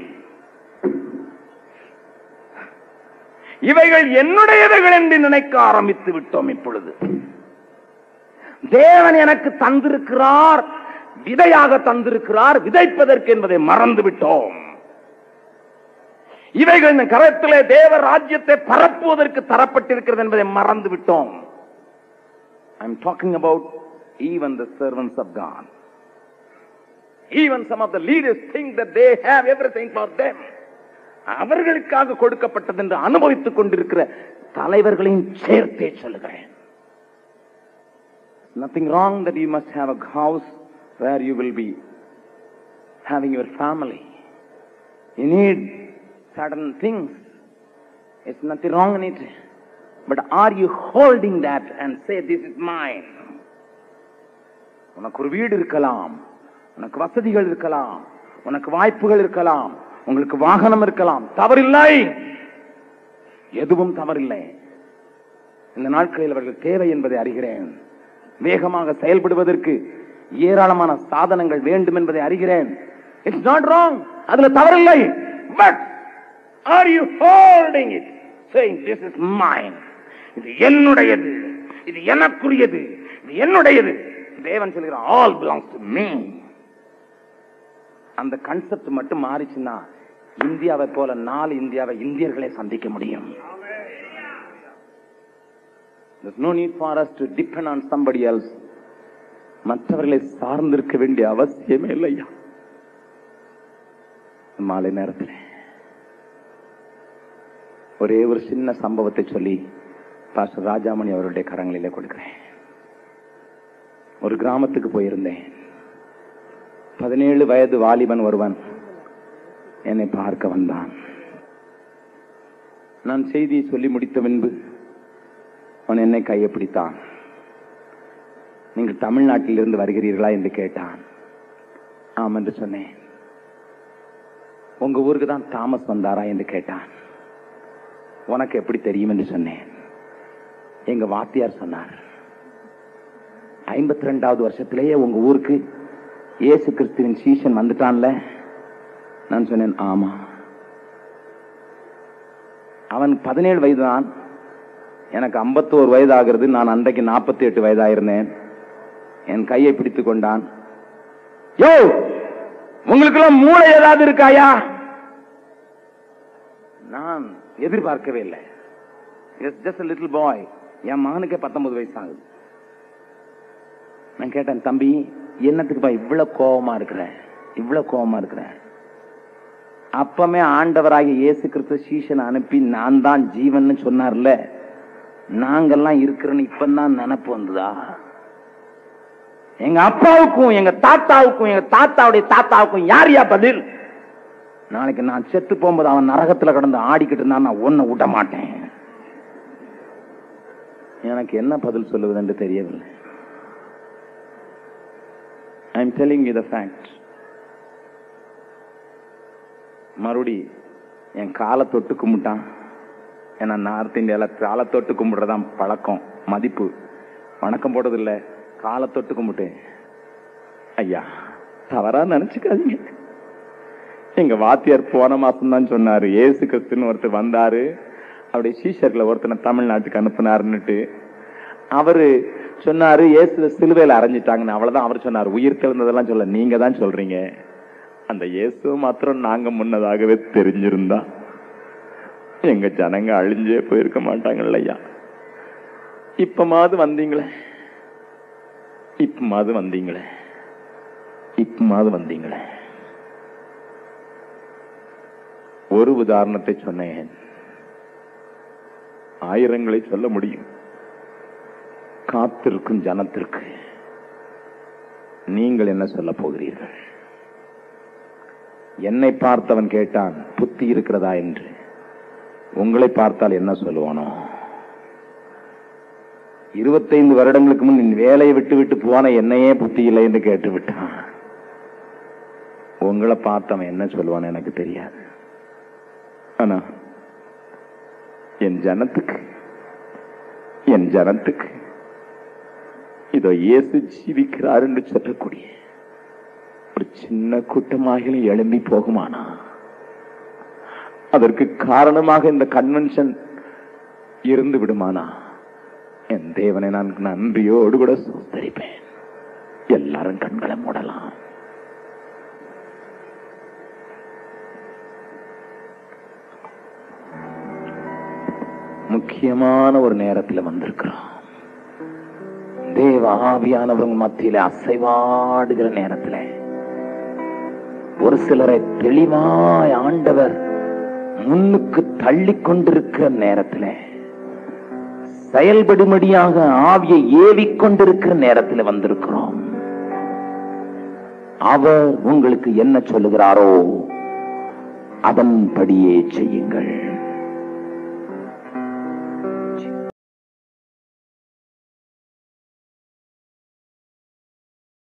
இவைகள் என்னுடையவைகள் என்று நினைக்க ஆரம்பித்து விட்டோம் இப்பொழுது தேவன் எனக்கு தந்திருக்கிறார் விதையாக தந்திருக்கிறார் விதைப்பதற்கு என்பதை மறந்து விட்டோம் இவைகள் இந்த கரத்திலே தேவ ராஜ்யத்தை பரப்புவதற்கு தரப்பட்டிருக்கிறது என்பதை மறந்து விட்டோம் I am talking about even the servants of God even some of the leaders think that they have everything for them அவர்களுக்காக கொடுக்கப்பட்டது என்று அனுபவித்துக் கொண்டிருக்கிற தலைவர்களையும் சேர்த்தே சொல்லுகிறேன் nothing wrong that you must have a house where you will be having your family. You need certain things. It's nothing wrong in it. But are you holding that and say, this is mine? உனக்கு ஒரு வீடு இருக்கலாம் உனக்கு வசதிகள் இருக்கலாம் உனக்கு வாய்ப்புகள் இருக்கலாம் உங்களுக்கு வாகனம் இருக்கலாம் தவறில்லை எதுவும் தவறில்லை இந்த நாட்களில் அவர்கள் தேவை என்பதை அறிகிறேன் வேகமாக செயல்படுவதற்கு ஏராளமான சாதனங்கள் வேண்டும் என்பதை அறிகிறேன் இட்ஸ் நாட் ராங் அதுல தவறில்லை but are you holding it saying this is mine இது என்னுடையது இது எனக்குரியது இது என்னுடையது தேவன் சொல்கிறான் ஆல் பிலாங்ஸ் டு மீ அந்த கன்செப்ட் மட்டும் மாறிச்சுன்னா இந்தியாவை போல நாலு இந்தியாவை இந்தியர்களே சந்திக்க முடியும் There's no need for us to depend on somebody else. மற்றவர்களை சார்ந்திருக்க வேண்டிய அவசியமே இல்லையா மாலை நேரத்தில் ஒரே ஒரு சின்ன சம்பவத்தை சொல்லி பாஸ்டர் ராஜாமணி அவருடைய கரங்களிலே கொடுக்கிறேன் ஒரு கிராமத்துக்கு போயிருந்தேன் பதினேழு வயது வாலிபன் ஒருவன் என்னை பார்க்க வந்தான் நான் செய்தியை சொல்லி முடித்த பின்பு அவன் என்னை கையை பிடித்தான் நீங்கள் தமிழ்நாட்டிலிருந்து வருகிறீர்களா என்று கேட்டான் ஆம் என்று சொன்னேன் உங்க ஊருக்கு தான் தாமஸ் வந்தாரா என்று கேட்டான் உனக்கு எப்படி தெரியும் என்று சொன்னேன் எங்க வாத்தியார் சொன்னார் ஐம்பத்தி ரெண்டாவது வருஷத்திலேயே உங்க ஊருக்கு இயேசு கிறிஸ்துவின் சீசன் வந்துட்டான்ல நான் சொன்னேன் ஆமா அவன் பதினேழு வயதுதான் எனக்கு 51 வயது ஆகிறது நான் அன்றைக்கு 48 எட்டு வயதாயிருந்தேன் என் கையை பிடித்துக் கொண்டான் யோ உங்களுக்கெல்லாம் மூளை ஏதாவது இருக்காயா நான் எதிர்பார்க்கவே இல்லை ஜஸ்ட் லிட்டில் பாய் என் மகனுக்கே 19 வயசு ஆகுது நான் கேட்டேன் தம்பி என்னத்துக்குப்பா இவ்வளவு கோபமா இருக்கிற இவ்வளவு கோபமா இருக்கிற அப்பமே ஆண்டவராகிய இயேசு கிறிஸ்து சீஷனை அனுப்பி நான் தான் ஜீவன் சொன்னார்ல நாங்கெல்லாம் இருக்கிறேன்னு இப்பதான் நினப்பு வந்ததா எங்க அப்பாவுக்கும் எங்க தாத்தாவுக்கும் எங்க தாத்தாவுடைய தாத்தாவுக்கும் யார் யா பதில் நாளைக்கு நான் செத்து போகும்போது அவன் நரகத்துல கடந்து ஆடிக்கிட்டு இருந்தான் நான் ஒன்ன விட மாட்டேன் எனக்கு என்ன பதில் சொல்லுவது என்று தெரியவில்லை I am telling you the fact மறுபடி என் காலை தொட்டு கும்பிட்டான் ஏன்னா நார்த் இந்தியால காலை தொட்டு கும்பிடுறதான் பழக்கம் மதிப்பு வணக்கம் போடுறதில்ல காலை தொட்டு கும்பிட்டேன் ஐயா தவறா நினைச்சுக்காதீங்க எங்க வாத்தியார் போன மாசம் தான் சொன்னாரு ஏசு கிறிஸ்துன்னு ஒருத்தர் வந்தாரு அப்படியே சீஷர்களை ஒருத்தனை தமிழ்நாட்டுக்கு அனுப்புனாருன்னுட்டு அவரு சொன்னாரு இயேசு சிலுவையில அரைஞ்சிட்டாங்கன்னு அவ்வளவுதான் அவர் சொன்னார் உயிர் தெழுந்ததெல்லாம் சொல்ல நீங்க தான் சொல்றீங்க அந்த இயேசு மாத்திரம் நாங்க முன்னதாகவே தெரிஞ்சிருந்தா எங்க ஜனங்க அழிஞ்சே போயிருக்க மாட்டாங்கல்ல ஐயா இப்பமாவது வந்தீங்களே இப்பமாவது வந்தீங்களே இப்பமாவது வந்தீங்களே ஒரு உதாரணத்தை சொன்னேன் ஆயிரங்களை சொல்ல முடியும் காத்திருக்கும் ஜனத்திற்கு நீங்கள் என்ன சொல்ல போகிறீர்கள் என்னை பார்த்தவன் கேட்டான் புத்தி இருக்கிறதா என்று உங்களை பார்த்தால் என்ன சொல்லுவானோ இருபத்தைந்து வருடங்களுக்கு முன் நீ வேலையை விட்டு விட்டு போன என்னையே புத்தி இல்லை என்று கேட்டு விட்டான் உங்களை பார்த்தவன் என்ன சொல்லுவான்னு எனக்கு தெரியாது ஆனா என் ஜனத்துக்கு என் ஜனத்துக்கு இதோ இயேசு ஜீவிக்கிறார் என்று சொல்லக்கூடிய ஒரு சின்ன கூட்டமாக எழும்பி போகுமானா அதற்கு காரணமாக இந்த கன்வென்ஷன் இருந்து விடுமானா என் தேவனை நான் நன்றியோடு கூட சோதரிப்பேன் எல்லாரும் கண்களை மூடலாம் முக்கியமான ஒரு நேரத்தில் வந்திருக்கிறோம் தேவ ஆவியானவங்க மத்தியில அசைவாடுகிற நேரத்துல ஒரு சிலரை தெளிவாய் ஆண்டவர் முன்னுக்கு தள்ளி கொண்டிருக்கிற நேரத்துல செயல்படும்படியாக ஆவியை ஏவிக் கொண்டிருக்கிற நேரத்தில் வந்திருக்கிறோம் அவர் உங்களுக்கு என்ன சொல்லுகிறாரோ அதன்படியே செய்யுங்கள்